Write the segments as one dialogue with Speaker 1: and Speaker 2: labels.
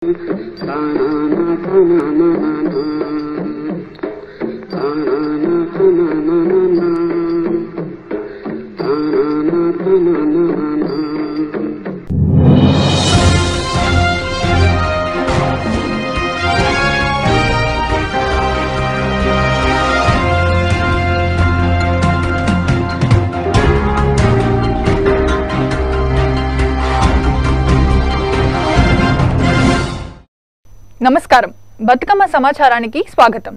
Speaker 1: నమస్కారం బతుకమ్మ సమాచారానికి స్వాగతం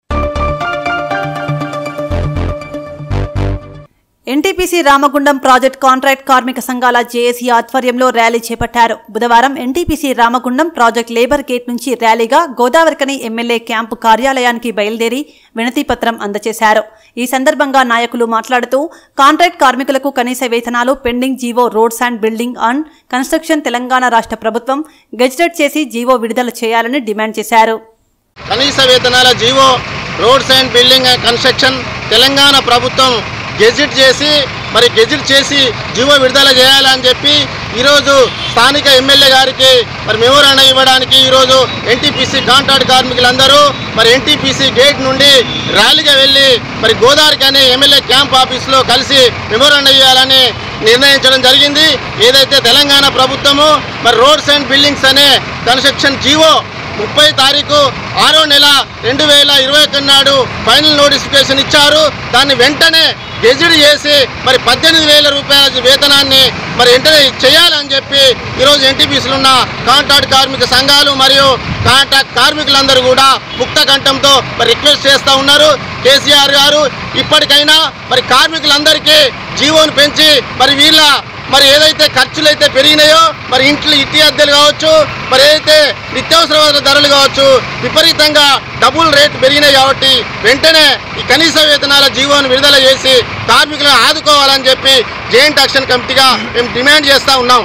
Speaker 2: ఎన్టీపీసీ రామగుండం ప్రాజెక్ట్ కాంట్రాక్ట్ కార్మిక సంఘాల జేఏసీ ఆధ్వర్యంలో ర్యాలీ చేపట్టారు బుధవారం NTPC Ramagundam project labour gate నుంచి ర్యాలీగా గోదావరికని ఎమ్మెల్యే క్యాంపు కార్యాలయానికి బయలుదేరి వినతి పత్రం అందజేశారు ఈ సందర్భంగా నాయకులు మాట్లాడుతూ కాంట్రాక్ట్ కార్మికులకు కనీస వేతనాలు pending GO roads and building and construction Telangana రాష్ట్ర ప్రభుత్వం గెజిటెడ్ చేసి జీవో విడుదల చేయాలని డిమాండ్ చేశారు
Speaker 3: కనీస వేతనాల GO roads and building and construction Telangana ప్రభుత్వం గెజిట్ చేసి మరి గెజిట్ చేసి జీవో విడుదల చేయాలని చెప్పి ఈరోజు స్థానిక ఎమ్మెల్యే గారికి మరి మెమోరాండం ఇవ్వడానికి ఈరోజు ఎన్టీపీసీ కాంట్రాక్ట్ కార్మికులందరూ మరి ఎన్టీపీసీ గేట్ నుండి ర్యాలీగా వెళ్ళి మరి గోదావరికి అనే ఎమ్మెల్యే క్యాంప్ ఆఫీస్లో కలిసి మెమోరాండం ఇవ్వాలని నిర్ణయించడం జరిగింది ఏదైతే తెలంగాణ ప్రభుత్వము మరి రోడ్స్ అండ్ బిల్డింగ్స్ అనే కన్స్ట్రక్షన్ జీవో ముప్పై తారీఖు ఆరో నెల రెండు వేల ఇరవై ఒకటి నాడు ఫైనల్ నోటిఫికేషన్ ఇచ్చారు దాన్ని వెంటనే గెజిట్ చేసి మరి పద్దెనిమిది వేల రూపాయల వేతనాన్ని మరి వెంటనే చేయాలని చెప్పి ఈరోజు ఎన్టీపీసీలో ఉన్న కాంట్రాక్ట్ కార్మిక సంఘాలు మరియు కాంట్రాక్ట్ కార్మికులందరూ కూడా ముక్త కంఠంతో మరి రిక్వెస్ట్ చేస్తూ ఉన్నారు కేసీఆర్ గారు ఇప్పటికైనా మరి కార్మికులందరికీ జీవోను పెంచి మరి వీళ్ళ మరి ఏదైతే ఖర్చులు అయితే పెరిగినాయో మరి ఇంట్లో ఇంటి అద్దెలు కావచ్చు మరి ఏదైతే నిత్యావసర ధరలు కావచ్చు విపరీతంగా డబుల్ రేట్ పెరిగినాయి కాబట్టి వెంటనే ఈ కనీస వేతనాల జీవోను విడుదల చేసి కార్మికులను ఆదుకోవాలని చెప్పి జాయింట్ యాక్షన్ కమిటీగా మేము డిమాండ్ చేస్తూ ఉన్నాం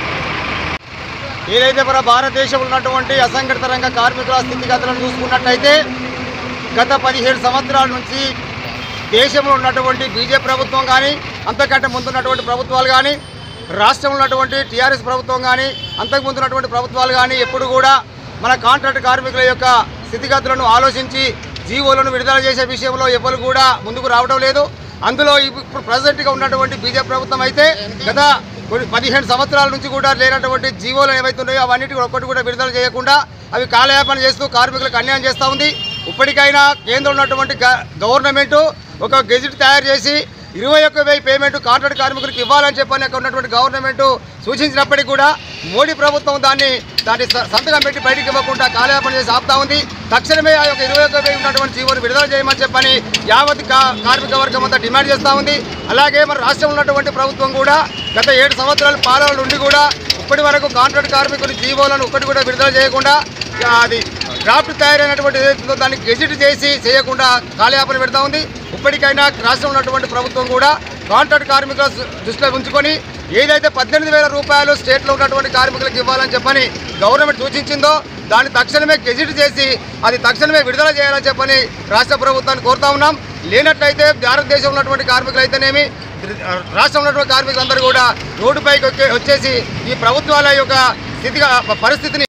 Speaker 4: ఏదైతే మన భారతదేశంలో ఉన్నటువంటి అసంఘటిత రంగ కార్మికుల స్థితిగతులను చూసుకున్నట్లయితే గత పదిహేడు సంవత్సరాల నుంచి దేశంలో ఉన్నటువంటి బీజేపీ ప్రభుత్వం కానీ అంతకంటే ముందున్నటువంటి ప్రభుత్వాలు కానీ రాష్ట్రంలో ఉన్నటువంటి టీఆర్ఎస్ ప్రభుత్వం కానీ అంతకుముందు ఉన్నటువంటి ప్రభుత్వాలు కానీ ఎప్పుడు కూడా మన కాంట్రాక్ట్ కార్మికుల యొక్క స్థితిగతులను ఆలోచించి జీవోలను విడుదల చేసే విషయంలో ఎవరు కూడా ముందుకు రావడం లేదు అందులో ఇప్పుడు ప్రజెంట్గా ఉన్నటువంటి బీజేపీ ప్రభుత్వం అయితే గత కొన్ని పదిహేను సంవత్సరాల నుంచి కూడా లేనటువంటి జీవోలు ఏవైతే ఉన్నాయో అవన్నిటి ఒక్కటి కూడా విడుదల చేయకుండా అవి కాలయాపన చేస్తూ కార్మికులకు అన్యాయం చేస్తూ ఉంది ఇప్పటికైనా కేంద్రంలో ఉన్నటువంటి గ- గవర్నమెంట్ ఒక గెజిట్ తయారు చేసి ఇరవై ఒక్క వెయ్యి పేమెంట్ కాంట్రాక్ట్ కార్మికులకు ఇవ్వాలని చెప్పని అక్కడ ఉన్నటువంటి గవర్నమెంట్ సూచించినప్పటికీ కూడా మోడీ ప్రభుత్వం దాన్ని దాన్ని స- సంతకం పెట్టి బయటికి ఇవ్వకుండా కాలయాపన చేసి ఆపుతా ఉంది తక్షణమే ఆ యొక్క ఇరవై ఒక్క వెయ్యి ఉన్నటువంటి జీవోను విడుదల చేయమని చెప్పని యావత్ కా- కార్మిక వర్గం అంతా డిమాండ్ చేస్తూ ఉంది అలాగే మన రాష్ట్రంలో ఉన్నటువంటి ప్రభుత్వం కూడా గత ఏడు సంవత్సరాల పాలన నుండి కూడా ఇప్పటి వరకు కాంట్రాక్ట్ కార్మికుల జీవోలను ఒక్కటి కూడా విడుదల చేయకుండా ఆ, అది డ్రాఫ్ట్ తయారైనటువంటి ఏదైతుందో దాన్ని గెజిట్ చేసి చేయకుండా కాలయాపన పెడతా ఉంది ఇప్పటికైనా రాష్ట్రంలో ఉన్నటువంటి ప్రభుత్వం కూడా కాంట్రాక్ట్ కార్మికుల దృష్టిలో ఉంచుకొని ఏదైతే పద్దెనిమిది వేల రూపాయలు స్టేట్లో ఉన్నటువంటి కార్మికులకు ఇవ్వాలని చెప్పని గవర్నమెంట్ సూచించిందో దాన్ని తక్షణమే గెజిట్ చేసి అది తక్షణమే విడుదల చేయాలని చెప్పని రాష్ట్ర ప్రభుత్వాన్ని కోరుతా ఉన్నాం లేనట్లయితే భారతదేశంలో ఉన్నటువంటి కార్మికులు అయితేనేమి రాష్ట్రంలో ఉన్నటువంటి కార్మికులందరూ కూడా రోడ్డుపైకి వచ్చే- వచ్చేసి ఈ ప్రభుత్వాల యొక్క స్థితిగా పరిస్థితిని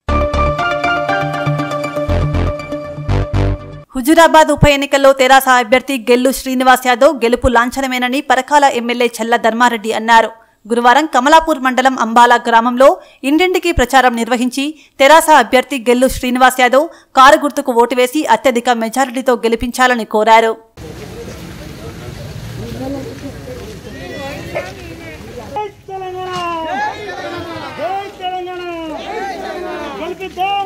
Speaker 2: హుజురాబాద్ ఉప ఎన్నికల్లో తెరాస అభ్యర్థి గెల్లు శ్రీనివాస్ యాదవ్ గెలుపు లాంఛనమేనని పరకాల ఎమ్మెల్యే చల్ల ధర్మారెడ్డి అన్నారు గురువారం కమలాపూర్ మండలం అంబాలా గ్రామంలో ఇంటింటికి ప్రచారం నిర్వహించి తెరాస అభ్యర్థి గెల్లు శ్రీనివాస్ యాదవ్ కారు గుర్తుకు ఓటు వేసి అత్యధిక మెజారిటీతో గెలిపించాలని కోరారు
Speaker 5: తెలంగాణ జై తెలంగాణ గెలిపిద్దాం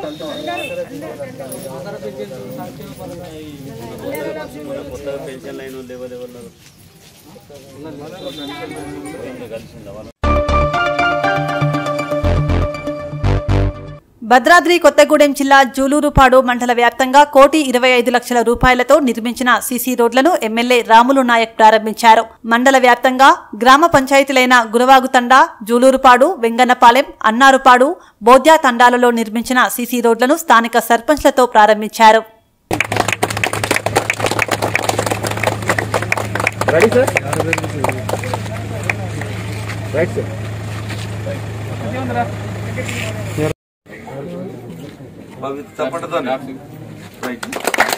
Speaker 2: భద్రాద్రి కొత్తగూడెం జిల్లా జూలూరుపాడు మండల వ్యాప్తంగా కోటి ఇరవై ఐదు లక్షల రూపాయలతో నిర్మించిన సీసీ రోడ్లను ఎమ్మెల్యే రాములు నాయక్ ప్రారంభించారు మండల వ్యాప్తంగా గ్రామ పంచాయతీలైన గురవాగుతండ జూలూరుపాడు వెంగన్నపాలెం అన్నారుపాడు బోద్యా తండాలలో నిర్మించిన సీసీ రోడ్లను స్థానిక సర్పంచ్లతో ప్రారంభించారు
Speaker 6: పవిత్ర చప్పటతో రైట్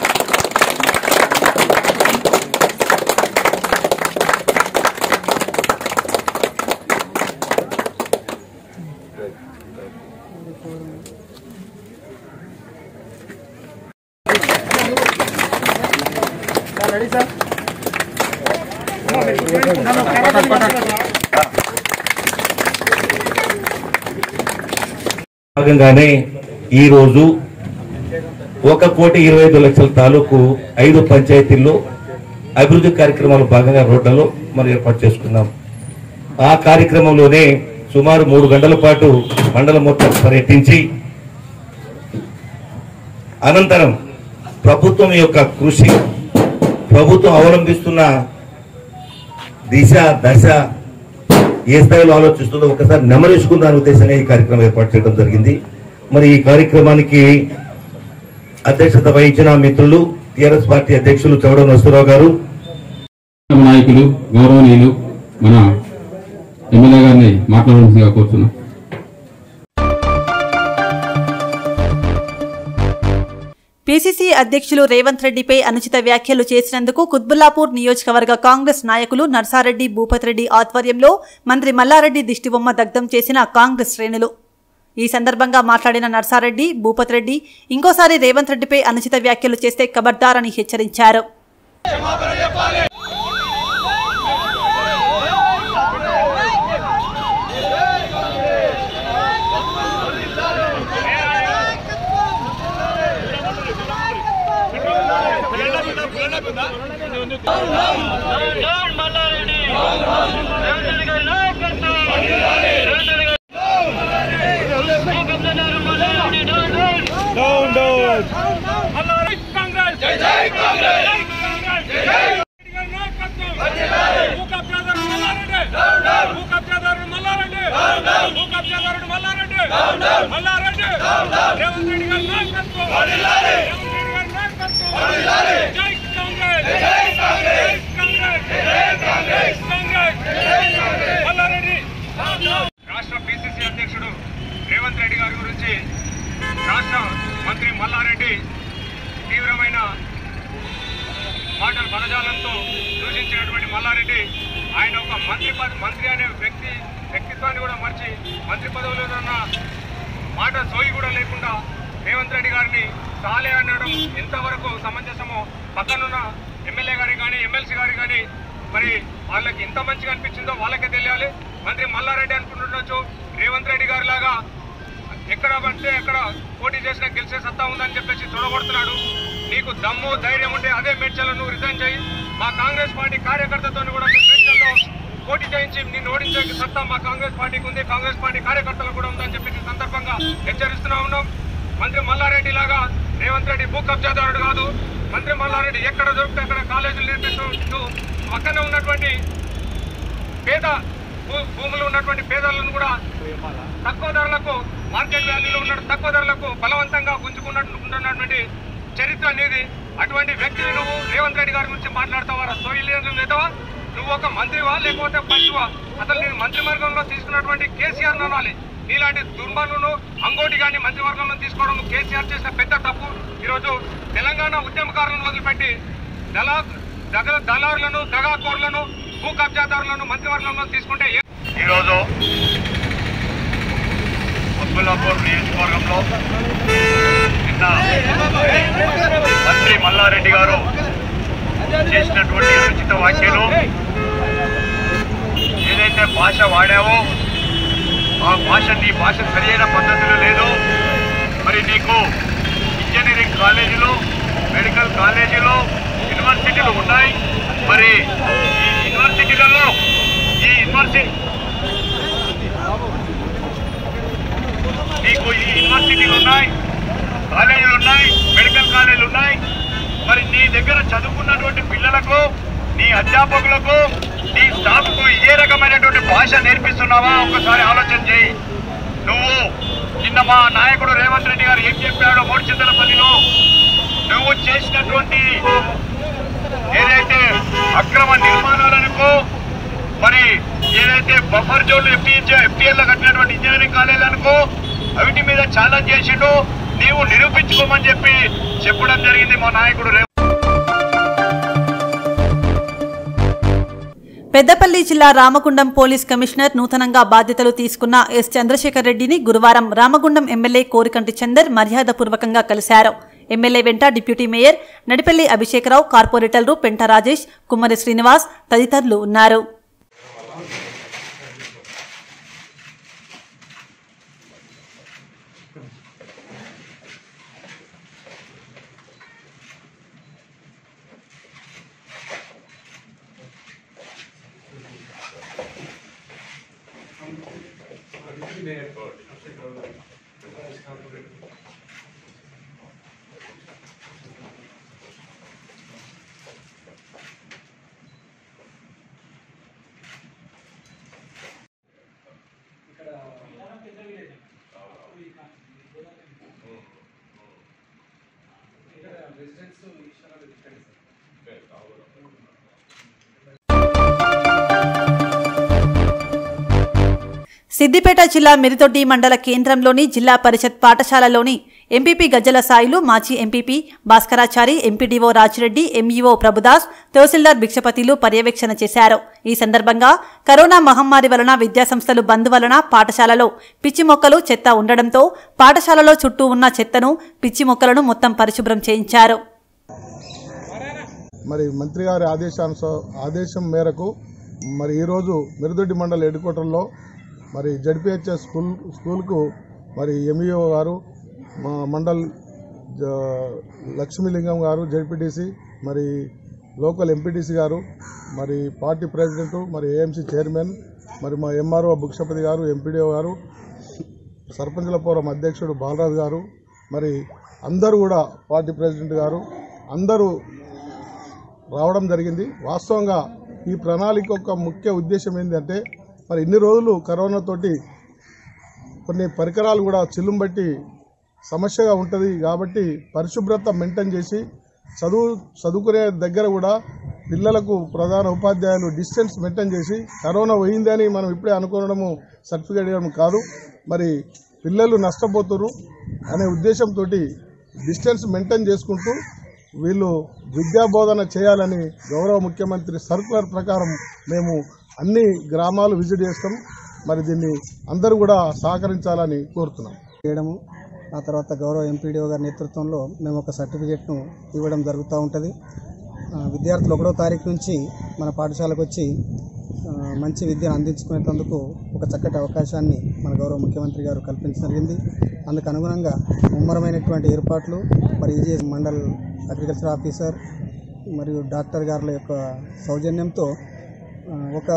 Speaker 7: భాగంగానే ఈ రోజు ఒక కోటి ఇరవై ఐదు లక్షల తాలూకు ఐదు పంచాయతీల్లో అభివృద్ధి కార్యక్రమాల భాగంగా రోడ్లలో మనం ఏర్పాటు చేసుకున్నాం ఆ కార్యక్రమంలోనే సుమారు మూడు గంటల పాటు మండలం మొత్తం పర్యటించి అనంతరం ప్రభుత్వం యొక్క కృషి ప్రభుత్వం అవలంబిస్తున్న దిశ దశ ఏ స్థాయిలో ఆలోచిస్తుందో ఒకసారి నెమరేసుకుందాని ఉద్దేశంగా ఈ కార్యక్రమం ఏర్పాటు చేయడం జరిగింది మరి ఈ కార్యక్రమానికి అధ్యక్షత వహించిన మిత్రులు టిఆర్ఎస్ పార్టీ అధ్యక్షులు చౌడ నరసరావు గారు
Speaker 8: నాయకులు గౌరవనీయులు మన ఎమ్మెల్యే గారిని మాట్లాడవలసిందిగా కోరుతున్నాం
Speaker 2: పీసీసీ అధ్యక్షులు రేవంత్ రెడ్డిపై అనుచిత వ్యాఖ్యలు చేసినందుకు కుత్బుల్లాపూర్ నియోజకవర్గ కాంగ్రెస్ నాయకులు నర్సారెడ్డి భూపత్ రెడ్డి ఆధ్వర్యంలో మంత్రి మల్లారెడ్డి దిష్టిబొమ్మ దగ్ధం చేసిన కాంగ్రెస్ శ్రేణులు ఈ సందర్భంగా మాట్లాడిన నర్సారెడ్డి భూపత్ రెడ్డి ఇంకోసారి రేవంత్ రెడ్డిపై అనుచిత వ్యాఖ్యలు చేస్తే కబర్దారని హెచ్చరించారు
Speaker 5: డౌన్ డౌన్ కాంగ్రెస్ జై జై కాంగ్రెస్ రాష్ట్ర పిసిసి అధ్యక్షుడు రేవంత్ రెడ్డి గారి గురించి రాష్ట్ర మంత్రి మల్లారెడ్డి తీవ్రమైన మాటల పదజాలంతో దూషించినటువంటి మల్లారెడ్డి ఆయన ఒక మంత్రి పద- మంత్రి అనే వ్యక్తి వ్యక్తిత్వాన్ని కూడా మర్చి మంత్రి పదవిలో ఉన్న మాట సోయి కూడా లేకుండా రేవంత్ రెడ్డి గారిని చాలే అనడం ఎంతవరకు సమంజసమో పక్కనున్న ఎమ్మెల్యే గారికి కానీ ఎమ్మెల్సీ గారికి కానీ మరి వాళ్ళకి ఎంత మంచిగా అనిపించిందో వాళ్ళకే తెలియాలి మంత్రి మల్లారెడ్డి అనుకుంటుండొచ్చు రేవంత్ రెడ్డి గారి లాగా ఎక్కడ పడితే ఎక్కడ పోటీ చేసినా గెలిచే సత్తా ఉందని చెప్పేసి తొడగొడుతున్నాడు నీకు దమ్ము ధైర్యం ఉంటే అదే మేడ్చల్లో నువ్వు రిజైన్ చేయి మా కాంగ్రెస్ పార్టీ కార్యకర్తతో కూడా మీ మేడ్చల్లో పోటీ చేయించి నిన్ను ఓడించే సత్తా మా కాంగ్రెస్ పార్టీకి ఉంది కాంగ్రెస్ పార్టీ కార్యకర్తలకు కూడా ఉందని చెప్పేసి ఈ సందర్భంగా హెచ్చరిస్తున్నా ఉన్నాం మంత్రి మల్లారెడ్డి లాగా రేవంత్ రెడ్డి భూ కబ్జాదారుడు కాదు మంత్రి మల్లారెడ్డి ఎక్కడ దొరికితే అక్కడ కాలేజీలు నిర్మిస్తూ పక్కన ఉన్నటువంటి పేద భూ- భూములు ఉన్నటువంటి పేదలను కూడా తక్కువ ధరలకు మార్కెట్ వాల్యూలో ఉన్న తక్కువ ధరలకు బలవంతంగా గుంజుకున్నటువంటి చరిత్ర అనేది అటువంటి వ్యక్తిని నువ్వు రేవంత్ రెడ్డి గారి గురించి మాట్లాడతావా సోయిలియన్ నేతవా నువ్వు ఒక మంత్రివా లేకపోతే పశువా అసలు నేను మంత్రివర్గంలో తీసుకున్నటువంటి కేసీఆర్ అనాలి నీలాంటి దుర్మార్గులను అంగోటి గాని మంత్రివర్గంలో తీసుకోవడం కేసీఆర్ చేసిన పెద్ద తప్పు ఈరోజు తెలంగాణ ఉద్యమకారులను వదిలిపెట్టి దళా దగ దళారులను దగాకోరులను భూ కబ్జాదారులను మంత్రివర్గంలో తీసుకుంటే ఏ- ఈరోజు అబ్దుల్లాపూర్ నియోజకవర్గంలో నిన్న మంత్రి మల్లారెడ్డి గారు చేసినటువంటి అనుచిత వ్యాఖ్యలు ఏదైతే భాష వాడావో ఆ భాష నీ భాష సరైన పద్ధతిలో లేదు మరి నీకు ఇంజనీరింగ్ కాలేజీలో మెడికల్ కాలేజీలో యూనివర్సిటీలు ఉన్నాయి మరి ఈ యూనివర్సిటీలలో ఈ యూనివర్సిటీ నీకు ఈ యూనివర్సిటీలు ఉన్నాయి కాలేజీలు ఉన్నాయి మెడికల్ కాలేజీలు ఉన్నాయి మరి నీ దగ్గర చదువుకున్నటువంటి పిల్లలకు నీ అధ్యాపకులకు నీ స్టాఫ్కు ఏ రకమైనటువంటి భాష నేర్పిస్తున్నావా ఒకసారి ఆలోచన చేయి నువ్వు నిన్న మా నాయకుడు రేవంత్ రెడ్డి గారు ఏం చెప్పాడో మూడుచింతలపల్లిలో నువ్వు చేసినటువంటి ఏదైతే అక్రమ నిర్మాణాలనుకో మరి ఏదైతే బఫర్ జోన్లు ఎఫ్టీఎల్ ఎఫ్టీఎల్ కట్టినటువంటి ఇంజనీరింగ్ కాలేజీలనుకో అవిటి మీద ఛాలెంజ్ చేసిండు నీవు నిరూపించుకోమని చెప్పి చెప్పడం జరిగింది మా నాయకుడు రేవంత్
Speaker 2: పెద్దపల్లి జిల్లా రామగుండం పోలీస్ కమిషనర్ నూతనంగా బాధ్యతలు తీసుకున్న ఎస్ చంద్రశేఖర్ రెడ్డిని గురువారం రామగుండం ఎమ్మెల్యే కోరికంటి చందర్ మర్యాదపూర్వకంగా కలిశారు ఎమ్మెల్యే వెంట డిప్యూటీ మేయర్ నడిపల్లి అభిషేకరావు కార్పొరేటర్లు పెంట రాజేష్ కుమ్మరి శ్రీనివాస్ తదితరులు ఉన్నారు సిద్దిపేట జిల్లా మిరితొడ్డి మండల కేంద్రంలోని జిల్లా పరిషత్ పాఠశాలలోని ఎంపీపీ గజ్జల సాయిలు మాజీ MPP Bhaskarachari MPDO Rajireddy MEO Prabhudas తహసీల్దార్ భిక్షపతిలు పర్యవేక్షణ చేశారు ఈ సందర్భంగా కరోనా మహమ్మారి వలన విద్యాసంస్థలు బంద్ వలన పాఠశాలలో పిచ్చి మొక్కలు చెత్త ఉండడంతో పాఠశాలలో చుట్టూ ఉన్న చెత్తను పిచ్చి మొక్కలను మొత్తం పరిశుభ్రం చేయించారు
Speaker 9: మరి మంత్రి గారి ఆదేశానుస ఆదేశం మేరకు మరి ఈరోజు మిరుదొడ్డి మండల హెడ్ క్వార్టర్లో మరి జడ్పిహెచ్ఎస్ స్కూల్ స్కూల్కు మరి ఎంఈఓ గారు మా మండల్ జ- లక్ష్మీలింగం గారు జడ్పీటీసీ మరి లోకల్ ఎంపీటీసీ గారు మరి పార్టీ ప్రెసిడెంట్ మరి ఏఎంసీ చైర్మన్ మరి మా ఎంఆర్ఓ భుక్షపతి గారు ఎంపీడీఓ గారు సర్పంచుల ఫోరం అధ్యక్షుడు బాలరాజు గారు మరి అందరూ కూడా పార్టీ ప్రెసిడెంట్ గారు అందరూ రావడం జరిగింది వాస్తవంగా ఈ ప్రణాళిక యొక్క ముఖ్య ఉద్దేశం ఏంటంటే మరి ఇన్ని రోజులు కరోనాతోటి కొన్ని పరికరాలు కూడా చిల్లుంబట్టి సమస్యగా ఉంటుంది కాబట్టి పరిశుభ్రత మెయింటైన్ చేసి చదువు చదువుకునే దగ్గర కూడా పిల్లలకు ప్రధాన ఉపాధ్యాయులు డిస్టెన్స్ మెయింటైన్ చేసి కరోనా పోయిందని మనం ఇప్పుడే అనుకోవడము సర్టిఫికేట్ ఇవ్వడం కాదు మరి పిల్లలు నష్టపోతున్నారు అనే ఉద్దేశంతో డిస్టెన్స్ మెయింటైన్ చేసుకుంటూ వీళ్ళు విద్యాబోధన చేయాలని గౌరవ ముఖ్యమంత్రి సర్కులర్ ప్రకారం మేము అన్ని గ్రామాలు విజిట్ చేస్తాం మరి దీన్ని అందరూ కూడా సహకరించాలని కోరుతున్నాం
Speaker 10: చేయడము ఆ తర్వాత గౌరవ ఎంపీడీఓ గారి నేతృత్వంలో మేము ఒక సర్టిఫికేట్ను ఇవ్వడం జరుగుతూ ఉంటుంది ఆ, విద్యార్థులు ఒకటో తారీఖు నుంచి మన పాఠశాలకు వచ్చి ఆ, మంచి విద్యను అందించుకునేందుకు ఒక చక్కటి అవకాశాన్ని మన గౌరవ ముఖ్యమంత్రి గారు కల్పించడం జరిగింది అందుకు అనుగుణంగా ముమ్మరమైనటువంటి ఏర్పాట్లు మరి ఈజీఎస్ మండల్ అగ్రికల్చర్ ఆఫీసర్ మరియు డాక్టర్ గారుల యొక్క సౌజన్యంతో ఆ, ఒక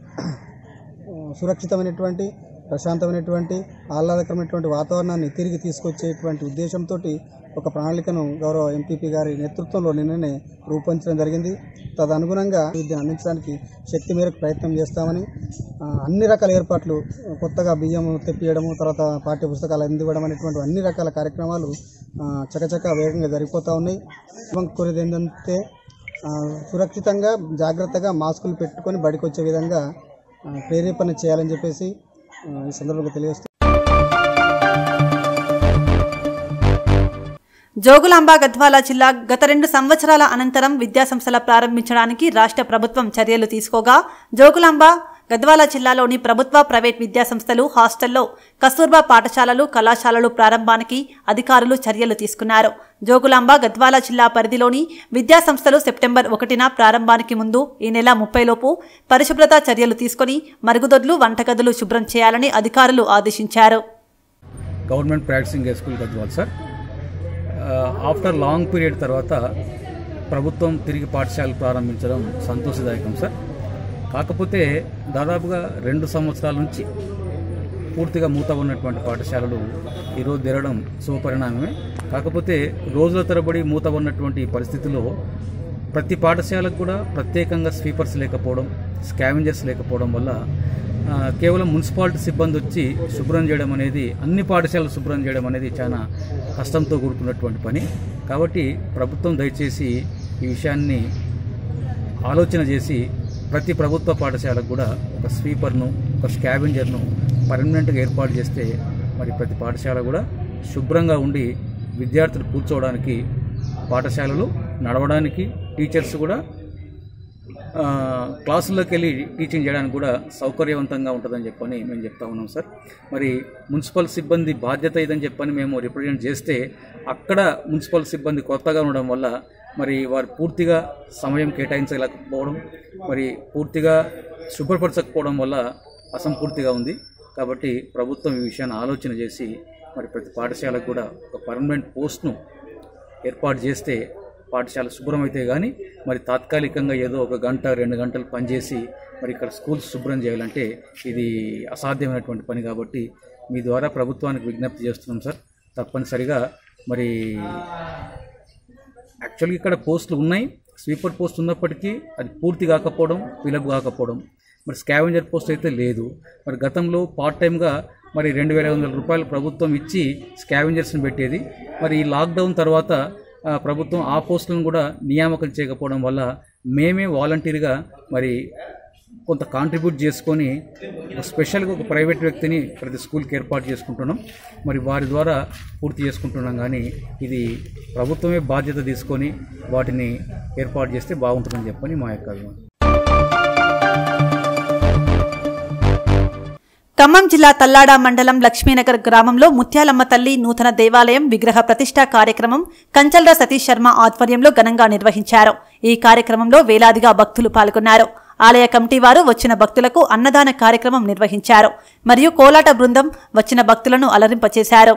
Speaker 10: సురక్షితమైనటువంటి ప్రశాంతమైనటువంటి ఆహ్లాదకరమైనటువంటి వాతావరణాన్ని తిరిగి తీసుకొచ్చేటువంటి ఉద్దేశంతో ఒక ప్రణాళికను గౌరవ ఎంపీపీ గారి నేతృత్వంలో నిన్ననే రూపొందించడం జరిగింది తదనుగుణంగా విద్యను అందించడానికి శక్తి మేరకు ప్రయత్నం చేస్తామని ఆ, అన్ని రకాల ఏర్పాట్లు కొత్తగా బియ్యం తెప్పియడము తర్వాత పాఠ్య పుస్తకాలు అందివ్వడం అనేటువంటి అన్ని రకాల కార్యక్రమాలు ఆ, చకచక వేగంగా జరిగిపోతూ ఉన్నాయి మనం కోరేది ఏంటంటే ఆ, సురక్షితంగా జాగ్రత్తగా మాస్కులు పెట్టుకొని బడికి వచ్చే విధంగా ఆ, ప్రేరేపణ చేయాలని చెప్పేసి ఆ, ఈ సందర్భంగా తెలియజేస్తూ
Speaker 2: జోగులాంబ గద్వాల జిల్లా గత రెండు సంవత్సరాల అనంతరం విద్యాసంస్థల ప్రారంభించడానికి రాష్ట్ర ప్రభుత్వం చర్యలు తీసుకోగా జోగులాంబ గద్వాల జిల్లాలోని ప్రభుత్వ ప్రైవేట్ విద్యాసంస్థలు హాస్టల్లో కస్తూర్బా పాఠశాలలు కళాశాలలు ప్రారంభానికి అధికారులు చర్యలు తీసుకున్నారు జోగులాంబ గద్వాల జిల్లా పరిధిలోని విద్యాసంస్థలు సెప్టెంబర్ ఒకటిన ప్రారంభానికి ముందు ఈ నెల ముప్పైలోపు పరిశుభ్రత చర్యలు తీసుకుని మరుగుదొడ్లు వంటగదులు శుభ్రం చేయాలని అధికారులు ఆదేశించారు
Speaker 11: government practising school Gadwal sir after long period తర్వాత ప్రభుత్వం తిరిగి పాఠశాలలు ప్రారంభించడం సంతోషదాయకం సార్ కాకపోతే దాదాపుగా రెండు సంవత్సరాల నుంచి పూర్తిగా మూత ఉన్నటువంటి పాఠశాలలు ఈరోజు తెరవడం శుభపరిణామమే కాకపోతే రోజుల తరబడి మూత ఉన్నటువంటి ఈ పరిస్థితిలో ప్రతి పాఠశాలకు కూడా ప్రత్యేకంగా స్వీపర్స్ లేకపోవడం స్కావెంజర్స్ లేకపోవడం వల్ల ఆ, కేవలం మున్సిపాలిటీ సిబ్బంది వచ్చి శుభ్రం చేయడం అనేది అన్ని పాఠశాలలు శుభ్రం చేయడం అనేది చాలా కష్టంతో కూడుకున్నటువంటి పని కాబట్టి ప్రభుత్వం దయచేసి ఈ విషయాన్ని ఆలోచన చేసి ప్రతి ప్రభుత్వ పాఠశాలకు కూడా ఒక స్వీపర్ను ఒక స్కావెంజర్ను పర్మనెంట్గా ఏర్పాటు చేస్తే మరి ప్రతి పాఠశాల కూడా శుభ్రంగా ఉండి విద్యార్థులు కూర్చోవడానికి పాఠశాలలు నడవడానికి టీచర్స్ కూడా ఆ, క్లాసుల్లోకి వెళ్ళి టీచింగ్ చేయడానికి కూడా సౌకర్యవంతంగా ఉంటుందని చెప్పని మేము చెప్తా ఉన్నాం సార్ మరి మున్సిపల్ సిబ్బంది బాధ్యత ఇదని చెప్పని మేము రిప్రజెంట్ చేస్తే అక్కడ మున్సిపల్ సిబ్బంది కొత్తగా ఉండడం వల్ల మరి వారు పూర్తిగా సమయం కేటాయించలేకపోవడం మరి పూర్తిగా శుభ్రపరచకపోవడం వల్ల అసంపూర్తిగా ఉంది కాబట్టి ప్రభుత్వం ఈ విషయాన్ని ఆలోచన చేసి మరి ప్రతి పాఠశాలకు కూడా ఒక పర్మనెంట్ పోస్ట్ను ఏర్పాటు చేస్తే పాఠశాల శుభ్రం అయితే కానీ మరి తాత్కాలికంగా ఏదో ఒక గంట రెండు గంటలు పనిచేసి మరి ఇక్కడ స్కూల్స్ శుభ్రం చేయాలంటే ఇది అసాధ్యమైనటువంటి పని కాబట్టి మీ ద్వారా ప్రభుత్వానికి విజ్ఞప్తి చేస్తున్నాం సార్ తప్పనిసరిగా మరి యాక్చువల్గా ఇక్కడ పోస్టులు ఉన్నాయి స్వీపర్ పోస్ట్ ఉన్నప్పటికీ అది పూర్తి కాకపోవడం ఫిలప్ కాకపోవడం మరి స్కావెంజర్ పోస్ట్ అయితే లేదు మరి గతంలో పార్ట్ టైంగా మరి రెండు వేల ఐదు వందల రూపాయలు ప్రభుత్వం ఇచ్చి స్కావెంజర్స్ని పెట్టేది మరి ఈ లాక్డౌన్ తర్వాత ఆ, ప్రభుత్వం ఆ పోస్టులను కూడా నియామకం చేయకపోవడం వల్ల మేమే వాలంటీర్గా మరి కొంత కాంట్రిబ్యూట్ చేసుకొని ఒక స్పెషల్గా ఒక ప్రైవేట్ వ్యక్తిని ప్రతి స్కూల్కి ఏర్పాటు చేసుకుంటున్నాం మరి వారి ద్వారా పూర్తి చేసుకుంటున్నాం కానీ ఇది ప్రభుత్వమే బాధ్యత తీసుకొని వాటిని ఏర్పాటు చేస్తే బాగుంటుందని చెప్పని మా యొక్క అభిప్రాయం
Speaker 2: ఖమ్మం జిల్లా తల్లాడ మండలం లక్ష్మీనగర్ గ్రామంలో ముత్యాలమ్మ తల్లి నూతన దేవాలయం విగ్రహ ప్రతిష్ఠా కార్యక్రమం కంచల్ర సతీష్ శర్మ ఆధ్వర్యంలో ఘనంగా నిర్వహించారు ఈ కార్యక్రమంలో వేలాదిగా భక్తులు పాల్గొన్నారు ఆలయ కమిటీ వారు వచ్చిన భక్తులకు అన్నదాన కార్యక్రమం నిర్వహించారు మరియు కోలాట బృందం వచ్చిన భక్తులను అలరింపచేశారు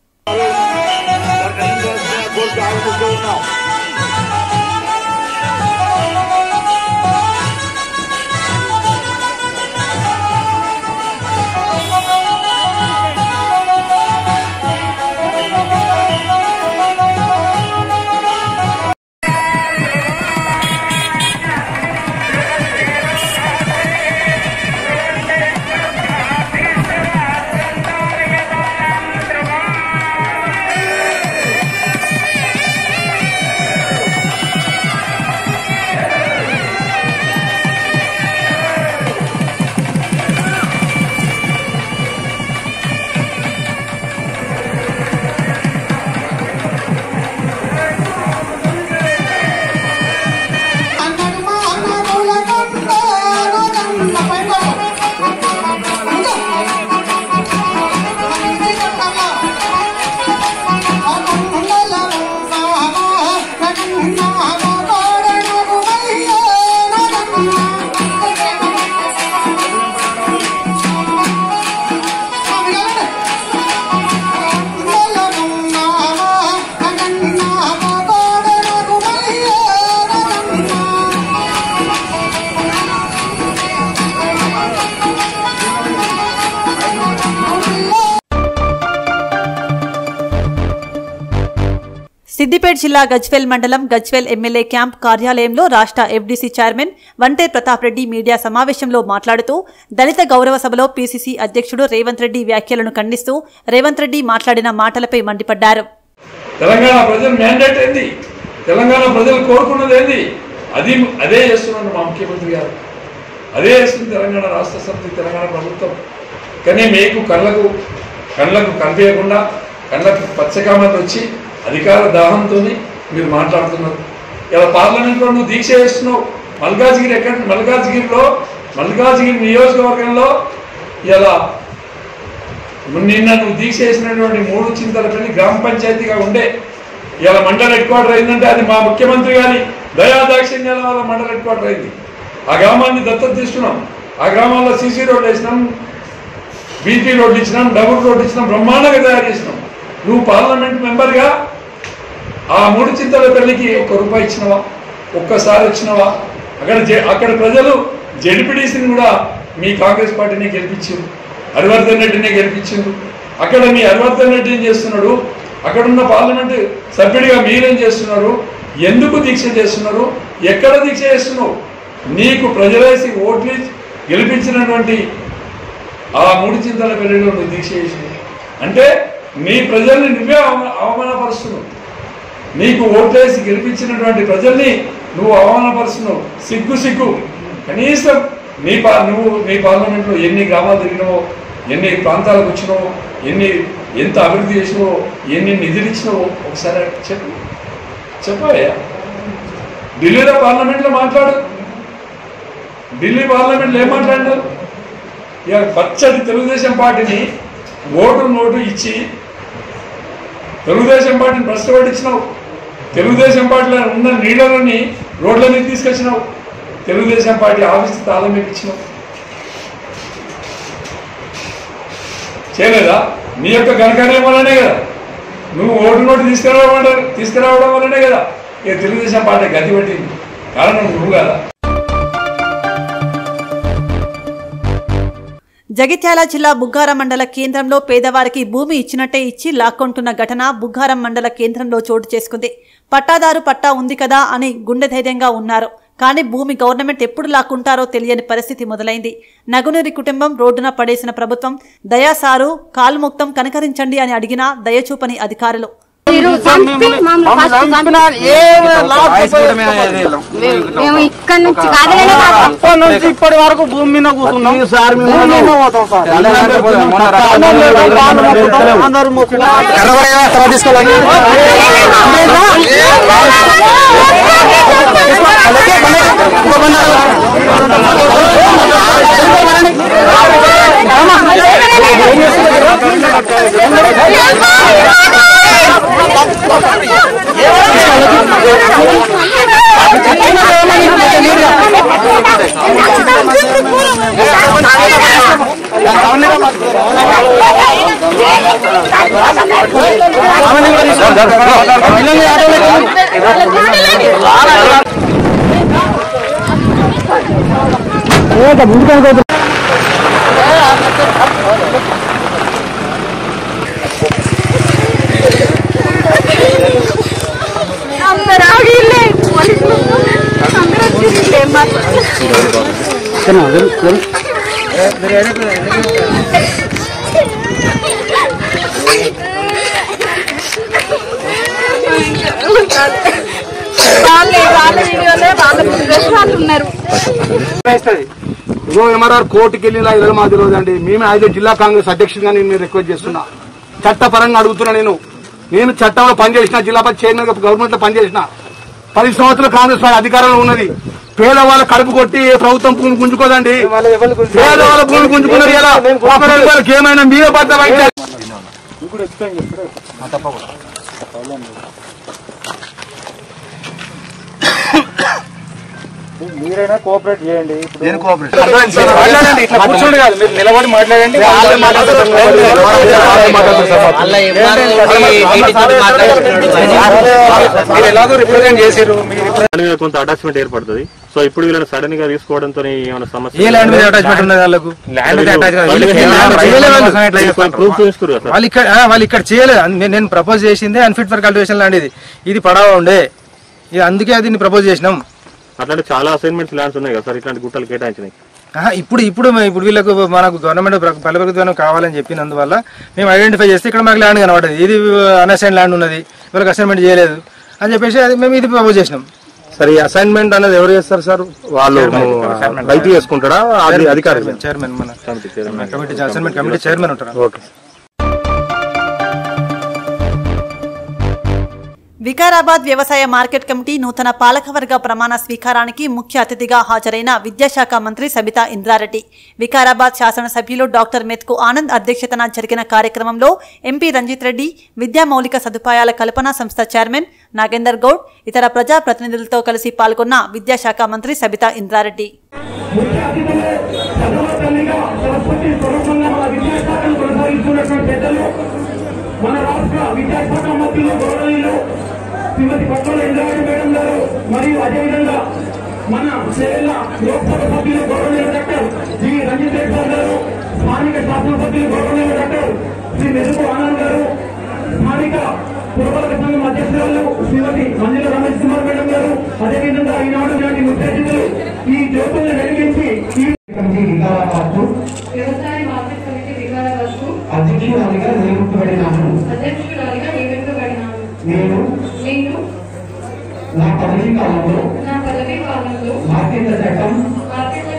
Speaker 2: సిద్దిపేట జిల్లా గజ్వేల్ మండలం గజ్వేల్ ఎమ్మెల్యే క్యాంప్ కార్యాలయంలో రాష్ట్ర ఎఫ్డీసీ చైర్మన్ వంటే ప్రతాప్ రెడ్డి మీడియా సమావేశంలో మాట్లాడుతూ దళిత గౌరవ సభలో పీసీసీ అధ్యక్షుడు రేవంత్ రెడ్డి వ్యాఖ్యలను ఖండిస్తూ రేవంత్ రెడ్డి మాట్లాడిన మాటలపై మండిపడ్డారు
Speaker 12: తెలంగాణ ప్రజల మ్యాండేట్ ఏంది తెలంగాణ ప్రజలు కోరుకున్నది ఏంది అది అదే చేస్తున్నాడు మా ముఖ్యమంత్రి గారు అదే చేస్తుంది తెలంగాణ రాష్ట్ర సమితి తెలంగాణ ప్రభుత్వం కానీ మీకు కళ్ళకు కళ్ళకు కనిపించకుండా కళ్ళకు పచ్చకామలు వచ్చి అధికార దాహంతో మీరు మాట్లాడుతున్నారు ఇలా పార్లమెంట్లో నువ్వు దీక్ష చేస్తున్నావు మల్కాజ్గిరి ఎక్కడ మల్కాజ్గిరిలో మల్కాజ్గిరి నియోజకవర్గంలో ఇలా నిన్న నువ్వు దీక్ష చేసినటువంటి మూడు చింతలపల్లి గ్రామ పంచాయతీగా ఉండే ఇలా మండల హెడ్ క్వార్టర్ అయిందంటే అది మా ముఖ్యమంత్రి గారి దయా దాక్షిణ్యాల వల్ల మండల హెడ్ క్వార్టర్ అయింది ఆ గ్రామాన్ని దత్తత తీసుకున్నాం ఆ గ్రామాల్లో సీసీ రోడ్లు వేసినాం బీపీ రోడ్లు ఇచ్చినాం డబుల్ రోడ్లు ఇచ్చినాం బ్రహ్మాండంగా తయారు చేసినాం నువ్వు పార్లమెంట్ మెంబర్గా ఆ మూడు చింతల పెళ్లికి ఒక్క రూపాయి ఇచ్చినవా ఒక్కసారి వచ్చినవా అక్కడ జె- అక్కడ ప్రజలు జడ్పీటీసీని కూడా మీ కాంగ్రెస్ పార్టీని గెలిపించారు హరివర్ధన్ రెడ్డిని గెలిపించారు అక్కడ మీ హరివర్ధన్ రెడ్డి ఏం చేస్తున్నాడు అక్కడ ఉన్న పార్లమెంట్ సభ్యుడిగా మీరేం చేస్తున్నారు ఎందుకు దీక్ష చేస్తున్నారు ఎక్కడ దీక్ష చేస్తున్నావు నీకు ప్రజలేసి ఓట్లు గెలిపించినటువంటి ఆ మూడు చింతల పెళ్లిలో నువ్వు దీక్ష చేసింది అంటే నీ ప్రజల్ని నువ్వే అవమ- అవమానపరుస్తున్నావు నీకు ఓట్లేసి గెలిపించినటువంటి ప్రజల్ని నువ్వు అవమానపరుస్తున్నావు సిగ్గు సిగ్గు కనీసం నీ పా నువ్వు నీ పార్లమెంట్లో ఎన్ని గ్రామాలు తిరిగినావో ఎన్ని ప్రాంతాలకు వచ్చినావో ఎన్ని ఎంత అభివృద్ధి చేసినావో ఎన్ని నిధులు ఇచ్చినావో ఒకసారి చెప్పు చెప్పాయా ఢిల్లీలో పార్లమెంట్లో మాట్లాడు ఢిల్లీ పార్లమెంట్లో ఏం మాట్లాడినారు ఇక పచ్చడి తెలుగుదేశం పార్టీని ఓటు నోటు ఇచ్చి తెలుగుదేశం పార్టీని ప్రశ్నపట్టించినావు తెలుగుదేశం పార్టీలో ఉన్న నీళ్ళని రోడ్లని తీసుకొచ్చినావు తెలుగుదేశం పార్టీ ఆఫీస్ తాళం ఇచ్చినావు చేయలేదా నీ యొక్క ఘనకార్యం వల్లనే కదా నువ్వు ఓటు నోటు తీసుకురావడం తీసుకురావడం వల్లనే కదా ఇక తెలుగుదేశం పార్టీ గతి పట్టింది కారణం నువ్వు కదా
Speaker 2: జగిత్యాల జిల్లా బుగ్గారం మండల కేంద్రంలో పేదవారికి భూమి ఇచ్చినట్టే ఇచ్చి లాక్కొంటున్న ఘటన బుగ్గారం మండల కేంద్రంలో చోటు చేసుకుంది పట్టాదారు పట్టా ఉంది కదా అని గుండె ధైర్యంగా ఉన్నారు కానీ భూమి గవర్నమెంట్ ఎప్పుడు లాక్కుంటారో తెలియని పరిస్థితి మొదలైంది నగునూరి కుటుంబం రోడ్డున పడేసిన ప్రభుత్వం దయాసారు కాలుముక్తం కనకరించండి అని అడిగినా దయచూపని అధికారులు
Speaker 13: మేము ఇక్కడ నుంచి కాదనే
Speaker 14: అప్పటి నుంచి ఇప్పటి వరకు భూమి మీద కూర్చున్నాం భూమి మీద పోతాం సార్ అందరూ మొక్కులు తీసుకోవాలి
Speaker 13: అందరూ ఆగిల్లే పోలీసులు అందరూ వచ్చిర్రు ఏం వాళ్ళే వాళ్ళ వీడియోలే వాళ్ళ రెస్టారెంట్ ఉన్నారు
Speaker 14: వేస్తుంది ఇగో ఎంఆర్ఆర్ కోర్టుకి వెళ్ళిన ఇరవై మాకు తెలియదు అండి మేము ఐదు జిల్లా కాంగ్రెస్ అధ్యక్షుడిగా నేను రిక్వెస్ట్ చేస్తున్నా చట్టపరంగా అడుగుతున్నా నేను నేను చట్టంలో పనిచేసిన జిల్లా పరిషత్ చైర్మన్ గవర్నమెంట్ లో పనిచేసిన పది సంవత్సరాలు కాంగ్రెస్ పార్టీ అధికారంలో ఉన్నది పేదవాళ్ళ కడుపు కొట్టి ఏ ప్రభుత్వం భూమి గుంజుకోదండి పేదవాళ్ళ భూమి గుంజుకున్నారు ఎలా ఆ ప్రభుత్వాలకు ఏమైనా మీరే బాధ్యత వహించాలి
Speaker 15: మీరైనా కోఆపరేట్ చేయండి ఇప్పుడు
Speaker 14: నేను కోఆపరేట్ మాట్లాడండి ఇట్లా కూర్చోండి కాదు మీరు నిలబడి మాట్లాడండి మీరు ఎలాగో రిప్రజెంట్ చేశారు
Speaker 16: దాని మీద కొంత అటాచ్మెంట్ ఏర్పడుతుంది సో ఇప్పుడు వీళ్ళని సడన్ గా తీసుకోవడంతో ఏమైనా సమస్య
Speaker 15: ఏ ల్యాండ్ మీద అటాచ్మెంట్ ఉన్నది వాళ్ళకు ల్యాండ్ మీద attach కాదు. వీళ్ళకి ల్యాండ్ చేయలే వాళ్ళు.
Speaker 16: ప్రూఫ్ చూసుకురు కదా
Speaker 15: వాళ్ళు ఇక్కడ ఆ, వాళ్ళు ఇక్కడ చేయలేదు నేను- నేను ప్రపోజ్ చేసిందే అన్ఫిట్ ఫర్ కల్టివేషన్ ల్యాండ్ ఇది ఇది పడావా ఉండే ఇది అందుకే దీన్ని ప్రపోజ్ చేసినాం
Speaker 16: అట్లాంటి చాలా అసైన్మెంట్స్ ల్యాండ్స్ ఉన్నాయి కదా సార్ ఇట్లాంటి గుట్టలు కేటాయించినాయి
Speaker 15: ఆహా, ఇప్పుడు ఇప్పుడు మే- ఇప్పుడు వీళ్ళకు మనకు గవర్నమెంట్ పల్లె ప్రభుత్వం కావాలని చెప్పినందువల్ల మేము ఐడెంటిఫై చేస్తే ఇక్కడ మాకు ల్యాండ్ కనబడదు ఇది అన్అసైన్ ల్యాండ్ ఉన్నది వీళ్ళకి అసైన్మెంట్ చేయలేదు అని చెప్పేసి అది మేము ఇది ప్రపోజ్ చేసినాం
Speaker 16: సరే ఈ అసైన్మెంట్ అనేది ఎవరు చేస్తారు సార్ వాళ్ళు రైతు చేసుకుంటారా అది అధికారి
Speaker 15: చైర్మన్ మన కమిటీ అసైన్మెంట్ కమిటీ చైర్మన్ ఉంటారు
Speaker 16: ఓకే
Speaker 2: వికారాబాద్ వ్యవసాయ మార్కెట్ కమిటీ నూతన పాలకవర్గ ప్రమాణ స్వీకారానికి ముఖ్య అతిథిగా హాజరైన విద్యాశాఖ మంత్రి సబితా ఇంద్రారెడ్డి వికారాబాద్ శాసనసభ్యులు డాక్టర్ మెత్కు ఆనంద్ అధ్యక్షతన జరిగిన కార్యక్రమంలో ఎంపీ రంజిత్ రెడ్డి విద్యా మౌలిక సదుపాయాల కల్పన సంస్థ చైర్మన్ నాగేందర్ గౌడ్ ఇతర ప్రజా ప్రతినిధులతో కలిసి పాల్గొన్న విద్యాశాఖ మంత్రి సబితా ఇంద్రారెడ్డి
Speaker 17: మన రాష్ట్ర విద్యాశాఖ మంత్రులు గౌరవనీయులు శ్రీమతి పట్టణ ఇంద్రారెడ్డి మేడం గారు మరియు అదేవిధంగా మన చేల లోక్సభ సభ్యులు గౌరవనీయులు doctor G Ranjith Reddy sir గారు స్థానిక శాసనసభ్యులు గౌరవనీయులు డాక్టర్ శ్రీ మెరుపు ఆనంద్ గారు స్థానిక పురపాలక సంఘం అధ్యక్షురాలు శ్రీమతి మంజుల రమేష్ కుమార్ మేడం గారు అదేవిధంగా ఈనాడు నాటి ముఖ్య అతిథులు ఈ జ్యోతులను వెలిగించి ఈ
Speaker 13: వ్యవసాయ మార్కెట్ కమిటీ వికారాబాద్కు
Speaker 17: అధ్యక్షురాలిగా నియమించబడినాను
Speaker 13: అధ్యక్షురాలిగా నియమించబడినాను
Speaker 17: నేను
Speaker 13: నేను
Speaker 17: నా పదవీ కాలంలో
Speaker 13: నా పదవీ కాలంలో
Speaker 17: మార్కెట్ల చట్టం
Speaker 13: మార్కెట్ల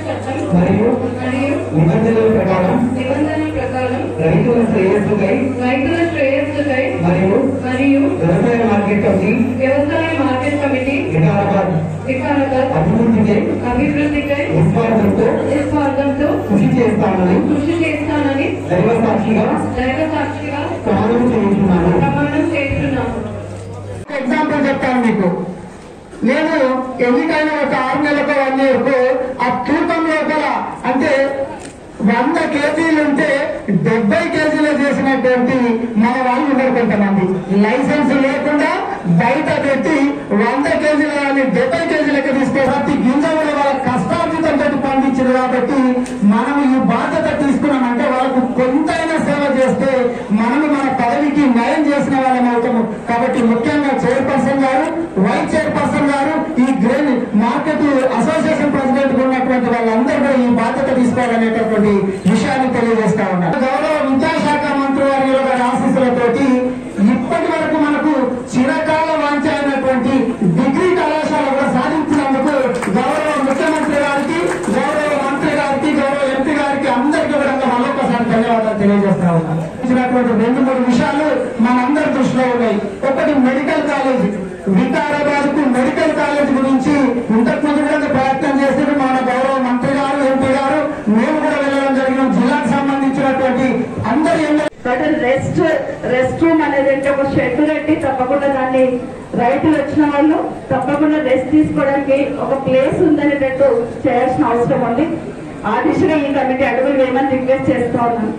Speaker 17: చట్టం మరియు నిబంధనల ప్రకారం నిబంధనల ప్రకారం రైతుల శ్రేయస్సుకై రైతుల శ్రేయస్సుకై మరియు మరియు వ్యవసాయ మార్కెట్ కమిటీ వ్యవసాయ మార్కెట్ కమిటీ వికారాబాద్ వికారాబాద్ అభివృద్ధికై అభివృద్ధికై నిస్వార్థంతో నిస్వార్థంతో కృషి చేస్తానని కృషి చేస్తానని దైవ సాక్షిగా దైవ సాక్షిగా ప్రమాణం చేస్తున్నాను ప్రమాణం చేస్తున్నాను
Speaker 18: ఎగ్జాంపుల్ చెప్తాను మీకు నేను ఎన్నికైన ఒక ఆరు నెలలకు వన్ ఇయర్కు ఆ తూకం లోపల అంటే వంద కేజీలు ఉంటే డెబ్బై కేజీలు చేసినటువంటి మన వాళ్ళు ఉన్నారు కొంతమంది లైసెన్స్ లేకుండా బయట పెట్టి వంద కేజీలని డెబ్బై కేజీలకు తీసుకో ప్రతి గింజ కూడా వాళ్ళ కష్టార్జితంతో పండించింది కాబట్టి మనం ఈ బాధ్యత తీసుకున్నామంటే వాళ్ళకు కొంతైనా సేవ చేస్తే మనము మన పదవికి న్యాయం చేసిన వాళ్ళం అవుతాము కాబట్టి ముఖ్యంగా చైర్పర్సన్ గారు వైస్ చైర్పర్సన్ గారు ఈ గ్రెయిన్ మార్కెట్ అసోసియేషన్ ప్రెసిడెంట్ ఉన్నటువంటి వాళ్ళందరూ కూడా ఈ బాధ్యత తీసుకోవాలనేటటువంటి విషయాన్ని తెలియజేస్తా ఉన్నారు గౌరవ విద్యాశాఖ మంత్రి వారి యొక్క ఆశీస్సులతోటి ఇప్పటి వరకు మనకు చిరకాల వాంఛ అయినటువంటి డిగ్రీ కళాశాల కూడా సాధించినందుకు గౌరవ ముఖ్యమంత్రి గారికి గౌరవ మంత్రి గారికి గౌరవ ఎంపీ గారికి అందరికీ కూడా మరొకసారి ధన్యవాదాలు తెలియజేస్తా ఉన్నాను ఇచ్చినటువంటి రెండు మూడు విషయాలు మనందరి దృష్టిలో ఉన్నాయి ఒకటి మెడికల్ కాలేజ్ వికారాబాద్ కు మెడికల్ కాలేజ్ గురించి ఇంతకు ముందు కూడా ప్రయత్నం చేసిన మన గౌరవ మంత్రి గారు ఎంపీ గారు మేము కూడా వెళ్ళడం జరిగిన జిల్లాకు సంబంధించినటువంటి అందరి MLA
Speaker 13: but rest rest room అనేది అంటే ఒక షెడ్ కట్టి తప్పకుండా దాన్ని రైతులు వచ్చిన వాళ్ళు తప్పకుండా రెస్ట్ తీసుకోవడానికి ఒక ప్లేస్ ఉందనేటట్టు చేయాల్సిన అవసరం ఉంది ఆ దిశగా ఈ కమిటీ అడుగులు వేయమని రిక్వెస్ట్ చేస్తా ఉన్నాను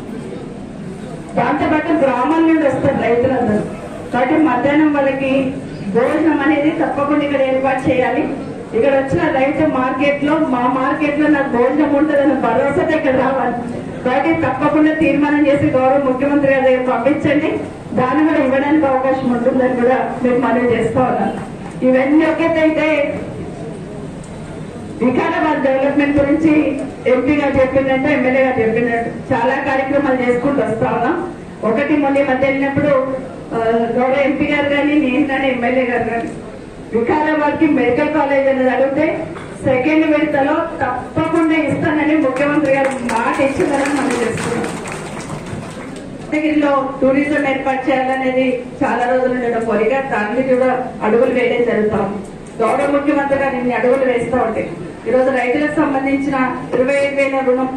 Speaker 13: దాంతోపాటు గ్రామాల నుండి వస్తారు రైతులందరూ కాబట్టి మధ్యాహ్నం వాళ్ళకి భోజనం అనేది తప్పకుండా ఇక్కడ ఏర్పాటు చేయాలి ఇక్కడ వచ్చిన రైతు మార్కెట్ లో మా మార్కెట్ లో నాకు భోజనం ఉంటుందన్న భరోసాతో ఇక్కడ రావాలి కాబట్టి తప్పకుండా తీర్మానం చేసి గౌరవ ముఖ్యమంత్రి గారి దగ్గర పంపించండి దాన్ని కూడా ఇవ్వడానికి అవకాశం ఉంటుందని కూడా మీకు మనవి చేస్తా ఉన్నాను ఇవన్నీ ఒకటైతే వికారాబాద్ డెవలప్మెంట్ గురించి ఎంపీ గారు చెప్పిందంటే ఎమ్మెల్యే గారు చెప్పినట్టు చాలా కార్యక్రమాలు చేసుకుంటూ వస్తా ఉన్నాం ఒకటి మొన్న ఈ మధ్య వెళ్ళినప్పుడు ఆ, గౌరవ ఎంపీ గారు కానీ నేను కానీ ఎమ్మెల్యే గారు కానీ వికారాబాద్ కి మెడికల్ కాలేజ్ అనేది అడిగితే సెకండ్ విడతలో తప్పకుండా ఇస్తానని ముఖ్యమంత్రి గారు మాట ఇచ్చిందని మనం చేస్తున్నాం భువనగిరిలో టూరిజం ఏర్పాటు చేయాలనేది చాలా రోజుల నుండి ఉన్న కోరిక దాన్ని కూడా అడుగులు వేయడం జరుగుతాం గౌరవ ముఖ్యమంత్రి గారు ఇన్ని అడుగులు వేస్తూ ఉంటాయి ఈరోజు రైతులకు సంబంధించిన ఇరవై ఐదు వేల రుణం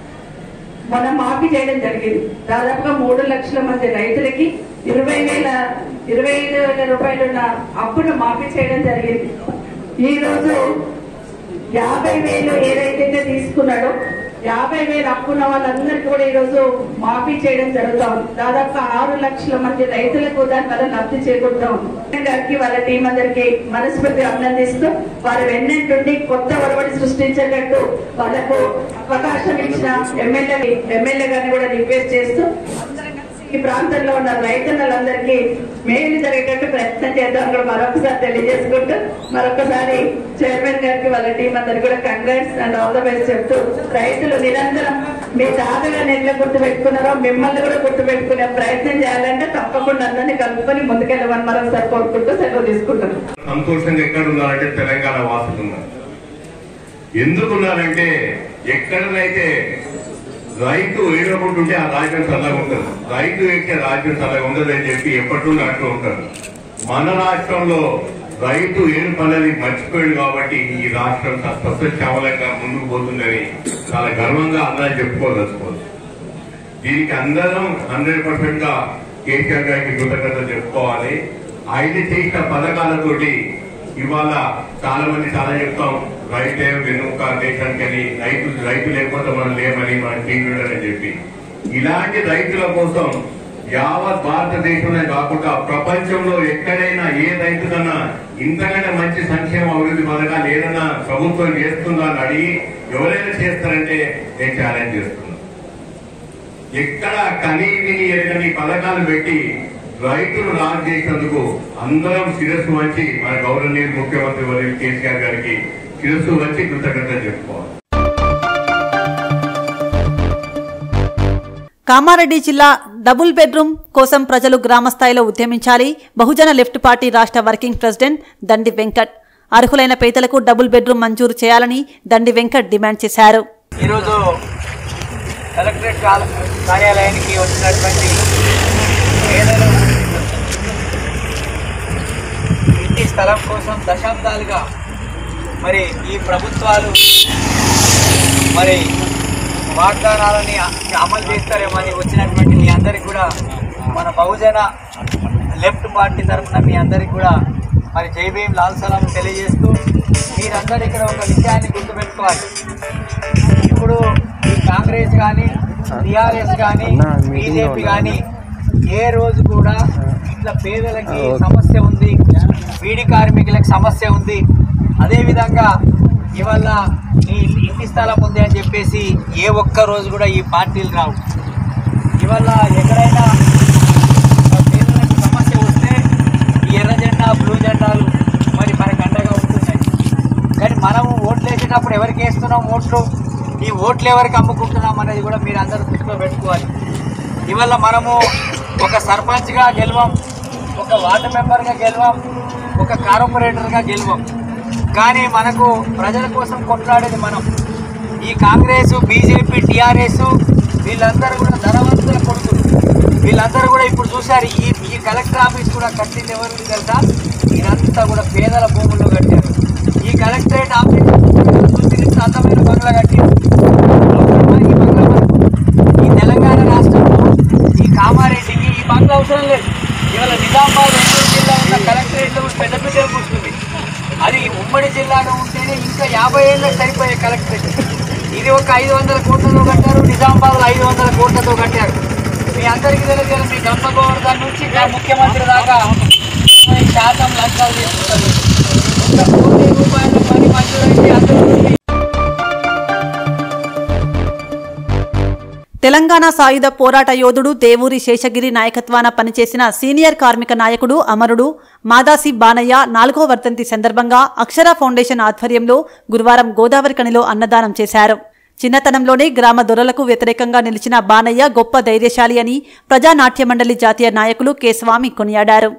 Speaker 13: మనం మాఫీ చేయడం జరిగింది దాదాపుగా మూడు లక్షల మంది రైతులకి ఇరవై వేల ఇరవై ఐదు వేల రూపాయలున్న అప్పును మాఫీ చేయడం జరిగింది ఈ రోజు యాభై వేలు ఏదైతే తీసుకున్నాడో యాభై వేలు అప్పున్న వాళ్ళందరికీ కూడా ఈ రోజు మాఫీ చేయడం జరుగుతా ఉంది దాదాపు ఆరు లక్షల మంది రైతులకు దాని వల్ల లబ్ధి చేకూరుతా ఉంది గారికి వాళ్ళ టీం అందరికి మనస్ఫూర్తిగా అభినందిస్తూ వారు వెన్నెంటుండి కొత్త ఒరవడి సృష్టించేటట్టు వాళ్ళకు అవకాశం ఇచ్చిన ఎమ్మెల్యే ఎమ్మెల్యే గారిని కూడా రిక్వెస్ట్ చేస్తూ ఈ ప్రాంతంలో ఉన్న రైతన్నలందరికీ మేలు జరిగేటట్టు ప్రయత్నం చేద్దాం కూడా మరొకసారి తెలియజేసుకుంటూ మరొకసారి చైర్మన్ గారికి వాళ్ళ టీం అందరికి కూడా congrats and all the best చెప్తూ రైతులు నిరంతరం మీ తాతగారిని ఎట్లా గుర్తు పెట్టుకున్నారో మిమ్మల్ని కూడా గుర్తు పెట్టుకునే ప్రయత్నం చేయాలంటే తప్పకుండా అందరినీ కలుపుకొని ముందుకెళ్ళమని మరొకసారి కోరుకుంటూ సెలవు తీసుకుంటున్నాం
Speaker 19: సంతోషంగా ఎక్కడ ఉన్నారంటే తెలంగాణ వాసులు ఉన్నారు ఎందుకున్నారంటే ఎక్కడనైతే రైతు ఏడకుంటుంటే ఆ రాజ్యం చల్లగా ఉంటుంది రైతు ఎక్కే రాజ్యం చల్లగా ఉండదని చెప్పి ఎప్పటి నుండి అట్లా ఉంటారు మన రాష్ట్రంలో రైతు ఏడు పనులని మర్చిపోయాడు కాబట్టి ఈ రాష్ట్రం సస్పష్ట చావలంగా ముందుకు పోతుందని చాలా గర్వంగా అందరం చెప్పుకోదలుచుకోవచ్చు దీనికి అందరం హండ్రెడ్ పర్సెంట్ గా కేసీఆర్ గారికి కృతజ్ఞతలు చెప్పుకోవాలి ఆయన చేసిన పథకాలతోటి ఇవాళ చాలా మంది చాలా చెప్తాం రైతే వెనుక దేశానికి అని రైతు రైతు లేకపోతే మనం లేమని మనం టీవీ చెప్పి ఇలాంటి రైతుల కోసం యావత్ భారతదేశంలో కాకుండా ప్రపంచంలో ఎక్కడైనా ఏ రైతుకన్నా ఇంతకంటే మంచి సంక్షేమ అభివృద్ధి పథకాలు ఏదైనా ప్రభుత్వం చేస్తుందో అని అడిగి ఎవరైనా చేస్తారంటే నేను ఛాలెంజ్ చేస్తున్నాను ఎక్కడ కనీ విని ఎరగని పథకాలు పెట్టి రైతులు లాంచ్ చేసినందుకు అందరం శిరస్సు వంచి మన గౌరవనీయ ముఖ్యమంత్రి వర్యులు కేసీఆర్ గారికి శిరస్సు వంచి కృతజ్ఞతలు చెప్పుకోవాలి
Speaker 2: కామారెడ్డి జిల్లా డబుల్ బెడ్రూమ్ కోసం ప్రజలు గ్రామ స్థాయిలో ఉద్యమించాలి బహుజన లెఫ్ట్ పార్టీ రాష్ట్ర వర్కింగ్ ప్రెసిడెంట్ దండి వెంకట్ అర్హులైన పేదలకు డబుల్ బెడ్రూమ్ మంజూరు చేయాలని దండి వెంకట్ డిమాండ్ చేశారు
Speaker 20: ఈరోజు కలెక్టరేట్ కాల- కార్యాలయానికి వచ్చినటువంటి పేదలు ఇంటి స్థలం కోసం దశాబ్దాలుగా మరి ఈ ప్రభుత్వాలు మరి వాగ్దానాలని అ- అమలు చేస్తారేమో అని వచ్చినటువంటి మీ అందరికి కూడా మన బహుజన లెఫ్ట్ పార్టీ తరఫున మీ అందరికి కూడా మరి జై భీమ్ లాల్ సలాం తెలియజేస్తూ మీరందరూ ఇక్కడ ఒక విషయాన్ని గుర్తుపెట్టుకోవాలి ఇప్పుడు ఈ కాంగ్రెస్ కానీ టిఆర్ఎస్ కానీ బీజేపీ కానీ ఏ రోజు కూడా ఇట్లా పేదలకి సమస్య ఉంది బీడీ కార్మికులకు సమస్య ఉంది అదేవిధంగా ఇవాళ ఈ ఇంటి స్థలం ఉంది అని చెప్పేసి ఏ ఒక్క రోజు కూడా ఈ పార్టీలు రావు ఇవాళ ఎక్కడైనా పేదలకు సమస్య వస్తే ఈ ఎర్ర జెండా బ్లూ జెండాలు మరి మనకు అండగా ఉంటున్నాయి కానీ మనం ఓట్లు వేసేటప్పుడు ఎవరికి వేస్తున్నాం ఓట్లు ఈ ఓట్లు ఎవరికి అమ్ముకుంటున్నాం అనేది కూడా మీరు అందరూ దృష్టిలో పెట్టుకోవాలి ఇవల్ల మనము ఒక సర్పంచ్గా గెలవం ఒక వార్డు మెంబర్గా గెలవం ఒక కార్పొరేటర్గా గెలవం కానీ మనకు ప్రజల కోసం కొట్లాడేది మనం ఈ కాంగ్రెస్ బీజేపీ టీఆర్ఎస్ వీళ్ళందరూ కూడా ధనవంతుల కొడుకులు వీళ్ళందరూ కూడా ఇప్పుడు చూశారు ఈ ఈ కలెక్టర్ ఆఫీస్ కూడా కట్టింది ఎవరు తెలుసా ఇదంతా కూడా పేదల భూముల్లో కట్టారు ఈ కలెక్టరేట్ ఆఫీస్ చూసి ఇంత అందమైన బంగ్లా కట్టారు ఈ బంగ్లా మనకు ఈ తెలంగాణ రాష్ట్రంలో ఈ కామారెడ్డికి ఈ బంగ్లా అవసరం లేదు ఇవాళ నిజామాబాద్ నెల్లూరు జిల్లా ఉన్న కలెక్టరేట్ పెద్ద పెద్ద కూర్చుంది అది ఉమ్మడి జిల్లాలో ఉంటేనే ఇంకా యాభై ఏళ్ళకి సరిపోయే కలెక్టరేట్ ఇది ఒక ఐదు వందల కోట్లతో కట్టారు నిజామాబాద్లో ఐదు వందల కోట్లతో కట్టారు మీ అందరికీ తెలియదు మీ గంప గోవర్ధన్ నుంచి ఇంకా ముఖ్యమంత్రి దాకా ఈ శాతం లంచాలు తీసుకుంటారు ఒక కోటి రూపాయల పని మంజూరైతే అందరూ
Speaker 2: తెలంగాణ సాయుధ పోరాట యోధుడు దేవూరి శేషగిరి నాయకత్వాన పనిచేసిన సీనియర్ కార్మిక నాయకుడు అమరుడు మాదాసి బానయ్య నాలుగో వర్ధంతి సందర్భంగా అక్షర ఫౌండేషన్ ఆధ్వర్యంలో గురువారం గోదావరి కనిలో అన్నదానం చేశారు చిన్నతనంలోనే గ్రామ దొరలకు వ్యతిరేకంగా నిలిచిన బానయ్య గొప్ప ధైర్యశాలి అని ప్రజానాట్య మండలి జాతీయ నాయకులు కె స్వామి కొనియాడారు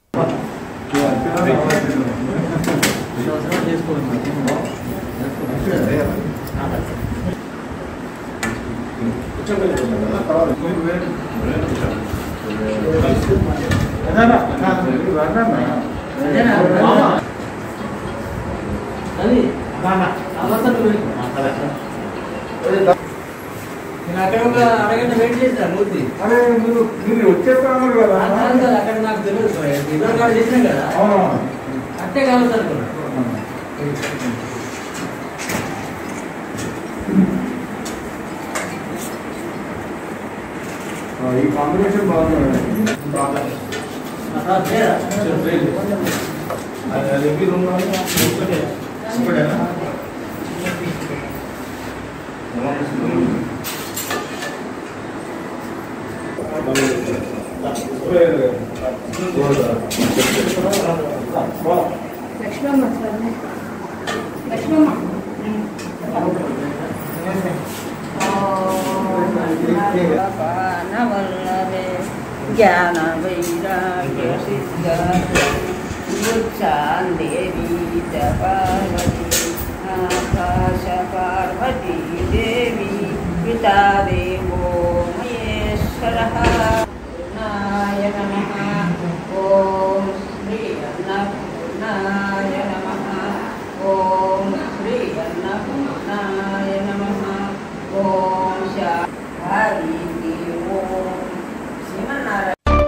Speaker 20: నేను అక్కడ ఒక అరగంట వెయిట్ చేసిన మూర్తి
Speaker 17: అరే మీరు మీరు వచ్చేస్తాను కదా
Speaker 20: అక్కడ నాకు తెలియదు ఇద్దరు కాడ చేసినాం కదా అట్టే కావచ్చు అనుకున్నా
Speaker 17: ఈ కాంబినేషన్ బాగుంది
Speaker 13: లక్ష్మమ్మ లక్ష్మమ్మ
Speaker 21: వల్లభే జ్ఞాన వైరాగ్య సిద్ధాందేవి పార్వతి ఆకాశ పార్వతీ దేవి పితాదేవో మహేశ్వర నాయ నమ ఓం శ్రీ అన్నపూర్ణాయ నమ ఓం శ్రీ అన్నపూర్ణాయ నమ ఓం శా హరి ఓం శ్రీమన్నారాయణ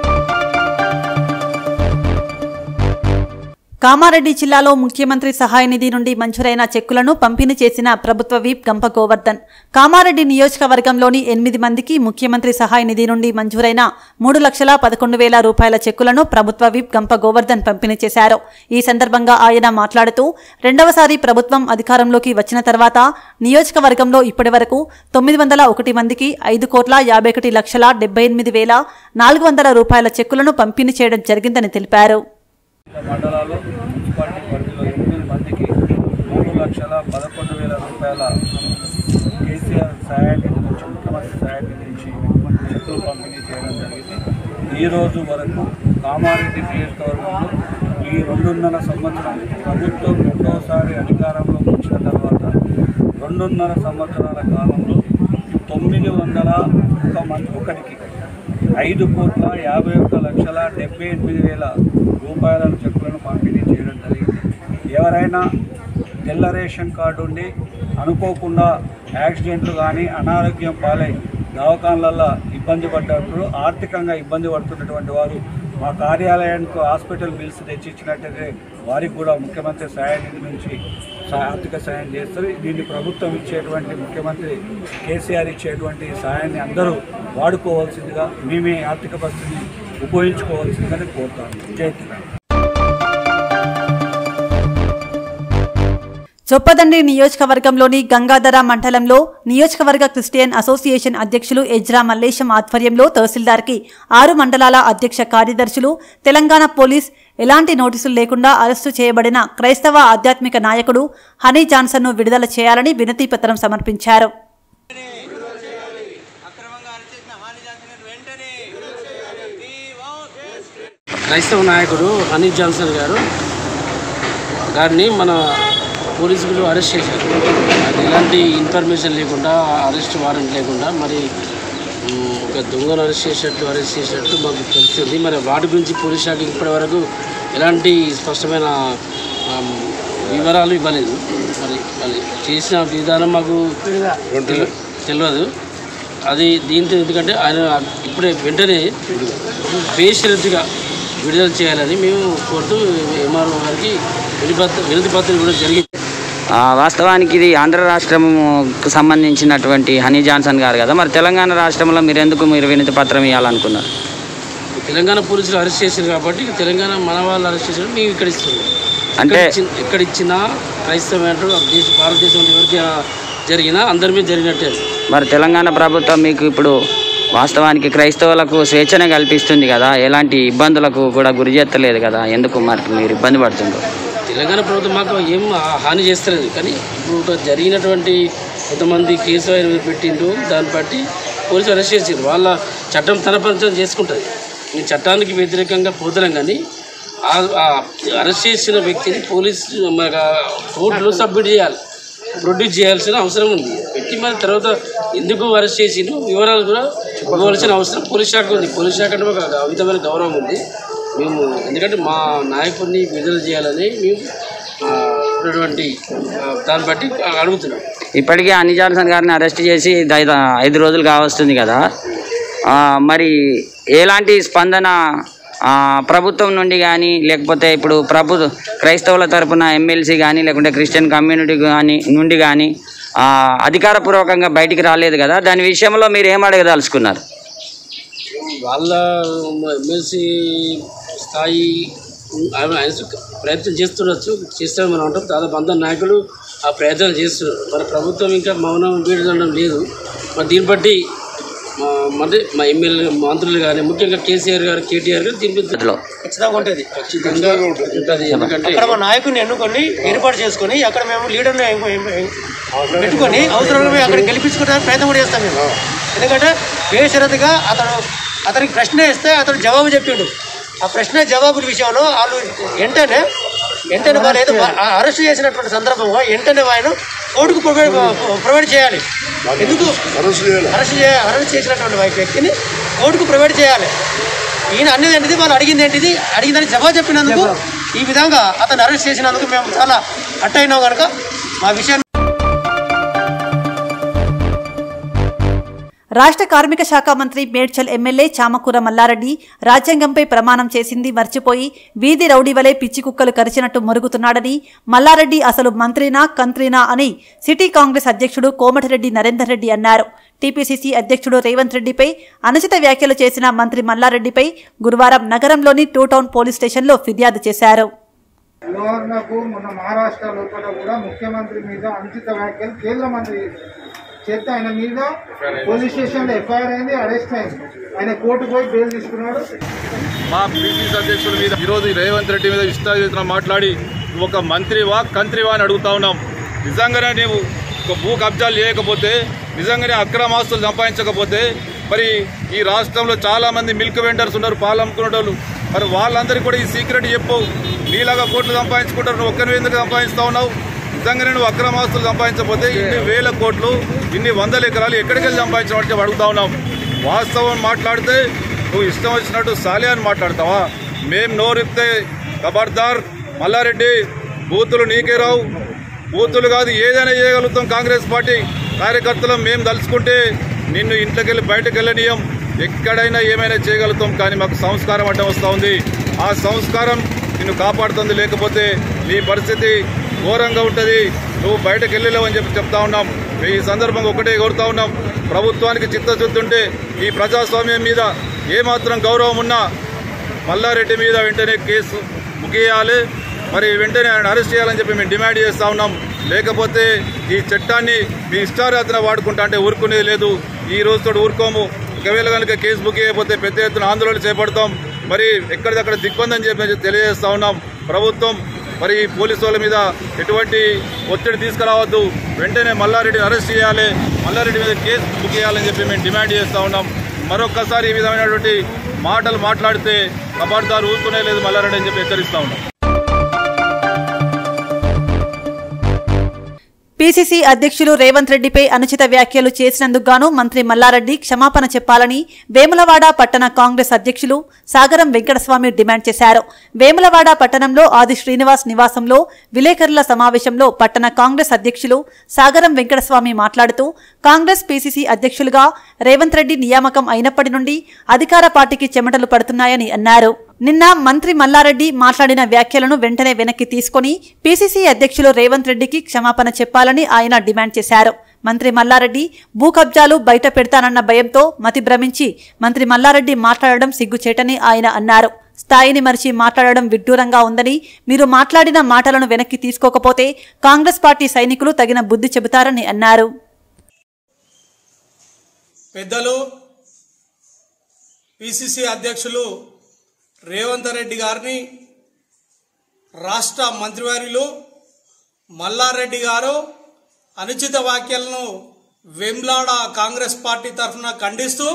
Speaker 2: కామారెడ్డి జిల్లాలో ముఖ్యమంత్రి సహాయ నిధి నుండి మంజూరైన చెక్కులను పంపిణీ చేసిన ప్రభుత్వ వీప్ గంప గోవర్ధన్ కామారెడ్డి నియోజకవర్గంలోని ఎనిమిది మందికి ముఖ్యమంత్రి సహాయ నిధి నుండి మంజూరైన మూడు లక్షల పదకొండు వేల రూపాయల చెక్కులను ప్రభుత్వ వీప్ గంప గోవర్ధన్ పంపిణీ చేశారు ఈ సందర్భంగా ఆయన మాట్లాడుతూ రెండవసారి ప్రభుత్వం అధికారంలోకి వచ్చిన తర్వాత నియోజకవర్గంలో ఇప్పటివరకు తొమ్మిది వందల ఒకటి మందికి ఐదు కోట్ల యాభై ఒకటి లక్షల డెబ్బై ఎనిమిది వేల నాలుగు వందల రూపాయల చెక్కులను పంపిణీ చేయడం జరిగిందని తెలిపారు
Speaker 22: మండలాల్లో మున్సిపాలిటీ పరిధిలో ఎనిమిది మందికి మూడు లక్షల పదకొండు వేల రూపాయల కేసీఆర్ సహాయనిధి నుంచి ముఖ్యమంత్రి సహాయనిధి నుంచి చెక్కులు పంపిణీ చేయడం జరిగింది ఈ రోజు వరకు కామారెడ్డి నియోజకవర్గంలో ఈ రెండున్నర సంవత్సరాలు ప్రభుత్వం రెండోసారి అధికారంలోకి వచ్చిన తర్వాత రెండున్నర సంవత్సరాల కాలంలో తొమ్మిది వందల ఒక మంది ఒకరికి ఐదు కోట్ల యాభై ఒక్క లక్షల డెబ్బై ఎనిమిది వేల రూపాయల చెక్కులను పంపిణీ చేయడం జరిగింది ఎవరైనా తెల్ల రేషన్ కార్డు ఉండి అనుకోకుండా యాక్సిడెంట్లు కానీ అనారోగ్యం పాలై దవాఖానలలో ఇబ్బంది పడ్డప్పుడు ఆర్థికంగా ఇబ్బంది పడుతున్నటువంటి వారు మా కార్యాలయానికి హాస్పిటల్ బిల్స్ తెచ్చిచ్చినట్టయితే వారికి కూడా ముఖ్యమంత్రి సహాయ నిధి నుంచి సహా- ఆర్థిక సాయం చేస్తారు దీన్ని ప్రభుత్వం ఇచ్చేటువంటి ముఖ్యమంత్రి కేసీఆర్ ఇచ్చేటువంటి సహాయాన్ని అందరూ వాడుకోవాల్సిందిగా మేమే ఆర్థిక పరిస్థితిని ఉపయోగించుకోవాల్సిందిగా కోరుతాను జై తెలంగాణ
Speaker 2: చొప్పదండి నియోజకవర్గంలోని గంగాధర మండలంలో నియోజకవర్గ క్రిస్టియన్ అసోసియేషన్ అధ్యక్షులు ఎజ్రా మల్లేశం ఆధ్వర్యంలో తహసీల్దార్కి ఆరు మండలాల అధ్యక్ష కార్యదర్శులు తెలంగాణ పోలీస్ ఎలాంటి నోటీసులు లేకుండా అరెస్టు చేయబడిన క్రైస్తవ ఆధ్యాత్మిక నాయకుడు హనీ జాన్సన్ను విడుదల చేయాలని వినతి పత్రం సమర్పించారు
Speaker 1: క్రైస్తవ నాయకుడు హనీ జాన్సన్ గారు గారిని మన పోలీసులు అరెస్ట్ చేశారు అది ఎలాంటి ఇన్ఫర్మేషన్ లేకుండా అరెస్ట్ వారెంట్ లేకుండా మరి ఉమ్, ఒక దొంగను అరెస్ట్ చేసినట్టు అరెస్ట్ చేసినట్టు మాకు తెలుస్తుంది మరి వాటి గురించి పోలీస్ శాఖ ఇప్పటి వరకు ఎలాంటి స్పష్టమైన ఆమ్, వివరాలు ఇవ్వలేదు మరి మరి చేసిన విధానం మాకు తెలు- తెలియదు అది దీంతో ఎందుకంటే ఆయన ఇప్పుడే వెంటనే బేషరతుగా విడుదల చేయాలని మేము కోరుతూ ఎంఆర్ఓ గారికి వినతి వినతి పత్రం కూడా జరిగింది
Speaker 3: ఆ, వాస్తవానికి ఇది ఆంధ్ర రాష్ట్రంకు సంబంధించినటువంటి హనీ జాన్సన్ గారు కదా మరి తెలంగాణ రాష్ట్రంలో మీరు ఎందుకు మీరు వినతి పత్రం ఇవ్వాలనుకున్నారు
Speaker 1: తెలంగాణ పోలీసులు అరెస్ట్ చేశారు కాబట్టి ఇక తెలంగాణ మన వాళ్ళు అరెస్ట్ చేశారు మేము ఇక్కడ ఇస్తున్నాం
Speaker 3: అంటే-
Speaker 1: ఎక్కడ ఇచ్చిన- ఎక్కడ ఇచ్చినా క్రైస్తవ దేశ భారతదేశంలో ఎవరికి ఆ, జరిగినా అందరి మీద జరిగినట్టే
Speaker 3: మరి తెలంగాణ ప్రభుత్వం మీకు ఇప్పుడు వాస్తవానికి క్రైస్తవులకు స్వేచ్ఛనే కల్పిస్తుంది కదా ఎలాంటి ఇబ్బందులకు కూడా గురి చేస్తలేదు కదా ఎందుకు మరి మీరు ఇబ్బంది పడుతుండ్రు
Speaker 1: తెలంగాణ ప్రభుత్వం మాకు ఏం హాని చేస్తలేదు కానీ ఇప్పుడు జరిగినటువంటి కొంతమంది కేసు ఆయన పెట్టిండ్రు దాన్ని బట్టి పోలీసులు అరెస్ట్ చేసిండ్రు వాళ్ళ చట్టం తన పని చేసుకుంటుంది ఈ చట్టానికి వ్యతిరేకంగా పోతున్నాం కానీ ఆ- ఆ అరెస్ట్ చేసిన వ్యక్తిని పోలీసు మన కోర్టులో సబ్మిట్ చేయాలి ప్రొడ్యూస్ చేయాల్సిన అవసరం ఉంది పెట్టి మరి తర్వాత ఎందుకు అరెస్ట్ చేసిండ్రు వివరాలు కూడా ఇవ్వాల్సిన అవసరం పోలీస్ శాఖ ఉంది పోలీస్ శాఖ అంటే ఒక అమితమైన గౌరవం ఉంది మేము ఎందుకంటే మా నాయకుడిని విడుదల చేయాలని మేము ఆ, ఉన్నటువంటి ఆ, దాన్ని బట్టి అడుగుతున్నాం
Speaker 3: ఇప్పటికే హనీ జాన్సన్ గారిని అరెస్ట్ చేసి ఐదు ఐదు రోజులు కావస్తుంది కదా ఆ, మరి ఎలాంటి స్పందన ఆ, ప్రభుత్వం నుండి కానీ లేకపోతే ఇప్పుడు ప్రభు క్రైస్తవుల తరపున ఎమ్మెల్సీ కానీ లేకుంటే క్రిస్టియన్ కమ్యూనిటీ కానీ నుండి కానీ ఆ, అధికారపూర్వకంగా బయటికి రాలేదు కదా దాని విషయంలో మీరు ఏం అడగదలుచుకున్నారు
Speaker 1: వాళ్ళ ఎమ్మెల్సీ స్థాయి ఆయన ఆయన ప్రయత్నం చేస్తుండొచ్చు చేస్తామని మనం అంటాం దాదాపు అందరు నాయకులు ఆ ప్రయత్నం చేస్తున్నారు మరి ప్రభుత్వం ఇంకా మౌనం వీడడం లేదు మరి దీన్ని బట్టి మా అంటే మా ఎమ్మెల్యే మంత్రులు కానీ ముఖ్యంగా కేసీఆర్ గారు కేటీఆర్ గారు దీని మీద
Speaker 23: ఖచ్చితంగా ఉంటుంది
Speaker 1: ఖచ్చితంగా ఉంటుంది ఎందుకంటే
Speaker 23: అక్కడ మా నాయకుడిని ఎన్నుకొని ఏర్పాటు చేసుకొని అక్కడ మేము లీడర్ని ఎం- ఎం- ఎం- పెట్టుకొని అవసరంలో మేము అక్కడ గెలిపించుకోవడానికి ప్రయత్నం కూడా చేస్తాం మేము ఎందుకంటే బేషరతుగా అతను అతనికి ప్రశ్న ఇస్తే అతను జవాబు చెప్పిండు ఆ ప్రశ్న జవాబుల విషయంలో వాళ్ళు వెంటనే వెంటనే వాళ్ళు ఏదో అరెస్ట్ చేసినటువంటి సందర్భంగా వెంటనే ఆయన కోర్టుకు ప్రొవైడ్ ప్రొవైడ్ చేయాలి ఎందుకు అరెస్ట్ చే అరెస్ట్ చేసినటువంటి వ్యక్తిని కోర్టుకు ప్రొవైడ్ చేయాలి ఈయన అన్నది ఏంటిది వాళ్ళు అడిగింది ఏంటిది అడిగిందని జవాబు చెప్పినందుకు ఈ విధంగా అతను అరెస్ట్ చేసినందుకు మేము చాలా హట్ అయినాం కనుక మా విషయాన్ని
Speaker 2: రాష్ట్ర కార్మిక శాఖ మంత్రి మేడ్చల్ ఎమ్మెల్యే చామకూర మల్లారెడ్డి రాజ్యాంగంపై ప్రమాణం చేసింది మర్చిపోయి వీధి రౌడీ వలె పిచ్చి కుక్కలు కరిచినట్టు మరుగుతున్నాడని మల్లారెడ్డి అసలు మంత్రినా కంత్రినా అని సిటీ కాంగ్రెస్ అధ్యక్షుడు కోమటిరెడ్డి నరేందర్ రెడ్డి అన్నారు టీపీసీసీ అధ్యక్షుడు రేవంత్ రెడ్డిపై అనుచిత వ్యాఖ్యలు చేసిన మంత్రి మల్లారెడ్డిపై గురువారం నగరంలోని టూ టౌన్ పోలీస్ స్టేషన్లో ఫిర్యాదు చేశారు
Speaker 24: ఉదాహరణకు మొన్న మహారాష్ట్ర లోపల కూడా ముఖ్యమంత్రి మీద అనుచిత వ్యాఖ్యలు కేంద్ర మంత్రి చేస్తే ఆయన మీద పోలీస్ స్టేషన్ లో ఎఫ్ఐఆర్ అయింది అరెస్ట్ అయింది ఆయన కోర్టు పోయి బెయిల్ తీసుకున్నాడు
Speaker 25: మా పిసిసి అధ్యక్షుల మీద ఈరోజు రేవంత్ రెడ్డి మీద ఇష్టాయుత మాట్లాడి నువ్వు ఒక మంత్రివా కంత్రివా అని అడుగుతా ఉన్నాం నిజంగానే నీవు ఒక భూ కబ్జాలు చేయకపోతే నిజంగానే అక్రమాస్తులు సంపాదించకపోతే మరి ఈ రాష్ట్రంలో చాలా మంది మిల్క్ వెండర్స్ ఉన్నారు పాలు అమ్ముకునే వాళ్ళు మరి వాళ్ళందరికీ కూడా ఈ సీక్రెట్ చెప్పు నీలాగా కోట్లు సంపాదించుకుంటారు నువ్వు ఒక్కరి ఎందుకు సంపాదిస్తా ఉన్నావు నిజంగానే నువ్వు అక్రమాస్తులు సంపాదించకపోతే ఇన్ని వేల కోట్లు ఇన్ని వందల ఎకరాలు ఎక్కడికి వెళ్ళి సంపాదించడం చెప్పి అడుగుతా ఉన్నాం వాస్తవం మాట్లాడితే నువ్వు ఇష్టం వచ్చినట్టు సాలి అని మాట్లాడతావా మేం నోరిప్తే ఖబర్దార్ మల్లారెడ్డి బూతులు నీకే రావు బూతులు కాదు ఏదైనా చేయగలుగుతాం కాంగ్రెస్ పార్టీ కార్యకర్తలు మేము తలుచుకుంటే నిన్ను ఇంట్లోకి వెళ్ళి బయటకు వెళ్ళనీయం ఎక్కడైనా ఏమైనా చేయగలుగుతాం కానీ మాకు సంస్కారం అడ్డం వస్తూ ఉంది ఆ సంస్కారం నిన్ను కాపాడుతుంది లేకపోతే నీ పరిస్థితి ఘోరంగా ఉంటుంది నువ్వు బయటకు వెళ్ళలేవని చెప్పి చెప్తా ఉన్నాం ఈ సందర్భంగా ఒకటే కోరుతా ఉన్నాం ప్రభుత్వానికి చిత్తశుద్ధి ఉంటే ఈ ప్రజాస్వామ్యం మీద ఏమాత్రం గౌరవం ఉన్నా మల్లారెడ్డి మీద వెంటనే కేసు ముగియాలి మరి వెంటనే ఆయన అరెస్ట్ చేయాలని చెప్పి మేము డిమాండ్ చేస్తా ఉన్నాం లేకపోతే ఈ చట్టాన్ని మీ ఇష్టారాధన వాడుకుంటా అంటే ఊరుకునేది లేదు ఈ రోజుతో ఊరుకోము ఒకవేళ కనుక కేసు బుక్ చేయకపోతే పెద్ద ఎత్తున ఆందోళన చేపడతాం మరి ఎక్కడిదక్కడ దిగ్బంధం చెప్పి తెలియజేస్తా ఉన్నాం ప్రభుత్వం మరి ఈ పోలీసు వాళ్ళ మీద ఎటువంటి ఒత్తిడి తీసుకురావద్దు వెంటనే మల్లారెడ్డిని అరెస్ట్ చేయాలి మల్లారెడ్డి మీద కేసు బుక్ చేయాలని చెప్పి మేము డిమాండ్ చేస్తా ఉన్నాం మరొక్కసారి ఈ విధమైనటువంటి మాటలు మాట్లాడితే కబార్దారు ఊరుకునే లేదు మల్లారెడ్డి అని చెప్పి హెచ్చరిస్తా ఉన్నాం
Speaker 2: పీసీసీ అధ్యక్షులు రేవంత్ రెడ్డిపై అనుచిత వ్యాఖ్యలు చేసినందుకు గాను మంత్రి మల్లారెడ్డి క్షమాపణ చెప్పాలని వేములవాడ పట్టణ కాంగ్రెస్ అధ్యక్షులు సాగరం వెంకటస్వామి డిమాండ్ చేశారు వేములవాడ పట్టణంలో ఆది శ్రీనివాస్ నివాసంలో విలేకరుల సమావేశంలో పట్టణ కాంగ్రెస్ అధ్యక్షులు సాగరం వెంకటస్వామి మాట్లాడుతూ కాంగ్రెస్ పీసీసీ అధ్యక్షులుగా రేవంత్ రెడ్డి నియామకం అయినప్పటి నుండి అధికార పార్టీకి చెమటలు పడుతున్నాయని అన్నారు నిన్న మంత్రి మల్లారెడ్డి మాట్లాడిన వ్యాఖ్యలను వెంటనే వెనక్కి తీసుకుని పీసీసీ అధ్యక్షులు రేవంత్ రెడ్డికి క్షమాపణ చెప్పాలని ఆయన డిమాండ్ చేశారు మంత్రి మల్లారెడ్డి భూ కబ్జాలు బయట పెడతానన్న భయంతో మతి భ్రమించి మంత్రి మల్లారెడ్డి మాట్లాడడం సిగ్గుచేటని ఆయన అన్నారు స్థాయిని మరిచి మాట్లాడడం విడ్డూరంగా ఉందని మీరు మాట్లాడిన మాటలను వెనక్కి తీసుకోకపోతే కాంగ్రెస్ పార్టీ సైనికులు తగిన బుద్ధి చెబుతారని అన్నారు
Speaker 4: పెద్దలు పిసిసి అధ్యక్షులు రేవంత్ రెడ్డి గారిని రాష్ట్ర మంత్రివర్యులు మల్లారెడ్డి గారు అనుచిత వ్యాఖ్యలను వెమ్లాడ కాంగ్రెస్ పార్టీ తరఫున ఖండిస్తూ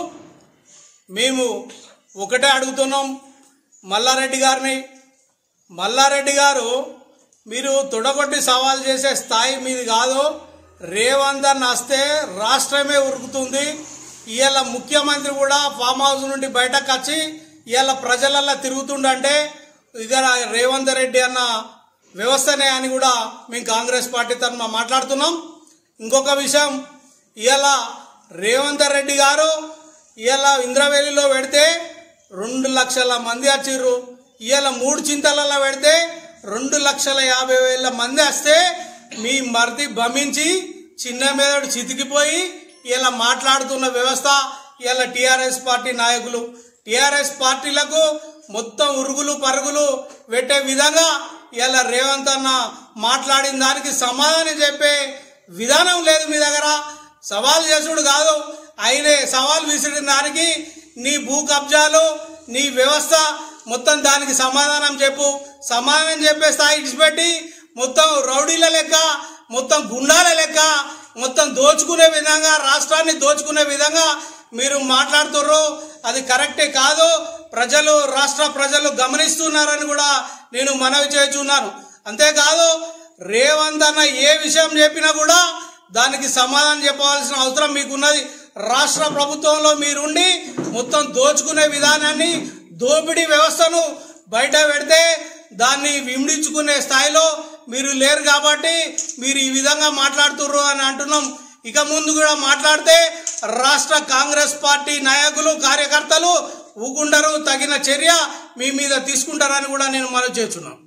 Speaker 4: మేము ఒకటే అడుగుతున్నాం మల్లారెడ్డి గారిని మల్లారెడ్డి గారు మీరు తొడగొట్టి సవాల్ చేసే స్థాయి మీది కాదు రేవంత్ అని వస్తే రాష్ట్రమే ఉరుకుతుంది ఇవాళ ముఖ్యమంత్రి కూడా ఫామ్ హౌస్ నుండి బయటకు వచ్చి ఇవాళ ప్రజలల్లో తిరుగుతుండంటే ఇక రేవంత్ రెడ్డి అన్న వ్యవస్థనే అని కూడా మేము కాంగ్రెస్ పార్టీ తరఫున మాట్లాడుతున్నాం ఇంకొక విషయం ఇవాళ రేవంత్ రెడ్డి గారు ఇవాళ ఇంద్రవేలిలో పెడితే రెండు లక్షల మంది వచ్చిర్రు ఇవాళ మూడు చింతలలో పెడితే రెండు లక్షల యాభై వేల మంది వస్తే మీ మరిది భమించి చిన్న మీద చితికిపోయి ఇలా మాట్లాడుతున్న వ్యవస్థ ఇలా టీఆర్ఎస్ పార్టీ నాయకులు టీఆర్ఎస్ పార్టీలకు మొత్తం ఉరుగులు పరుగులు పెట్టే విధంగా ఇలా రేవంత్ అన్న మాట్లాడిన దానికి సమాధానం చెప్పే విధానం లేదు మీ దగ్గర సవాల్ చేసుడు కాదు అయినే సవాల్ విసిరిన దానికి నీ భూ కబ్జాలు నీ వ్యవస్థ మొత్తం దానికి సమాధానం చెప్పు సమాధానం చెప్పే స్థాయి ఇడిచిపెట్టి మొత్తం రౌడీల లెక్క మొత్తం గుండాల లెక్క మొత్తం దోచుకునే విధంగా రాష్ట్రాన్ని దోచుకునే విధంగా మీరు మాట్లాడుతుర్రు అది కరెక్టే కాదు ప్రజలు రాష్ట్ర ప్రజలు గమనిస్తున్నారని కూడా నేను మనవి చేస్తున్నాను అంతేకాదు రేవంత్ అన్న ఏ విషయం చెప్పినా కూడా దానికి సమాధానం చెప్పవలసిన అవసరం మీకున్నది రాష్ట్ర ప్రభుత్వంలో మీరుండి మొత్తం దోచుకునే విధానాన్ని దోపిడీ వ్యవస్థను బయట పెడితే దాన్ని విమిడించుకునే స్థాయిలో మీరు లేరు కాబట్టి మీరు ఈ విధంగా మాట్లాడుతుర్రు అని అంటున్నాం ఇక ముందు కూడా మాట్లాడితే రాష్ట్ర కాంగ్రెస్ పార్టీ నాయకులు కార్యకర్తలు ఊకుండరు తగిన చర్య మీ మీద తీసుకుంటారని కూడా నేను మనవి చేస్తున్నాను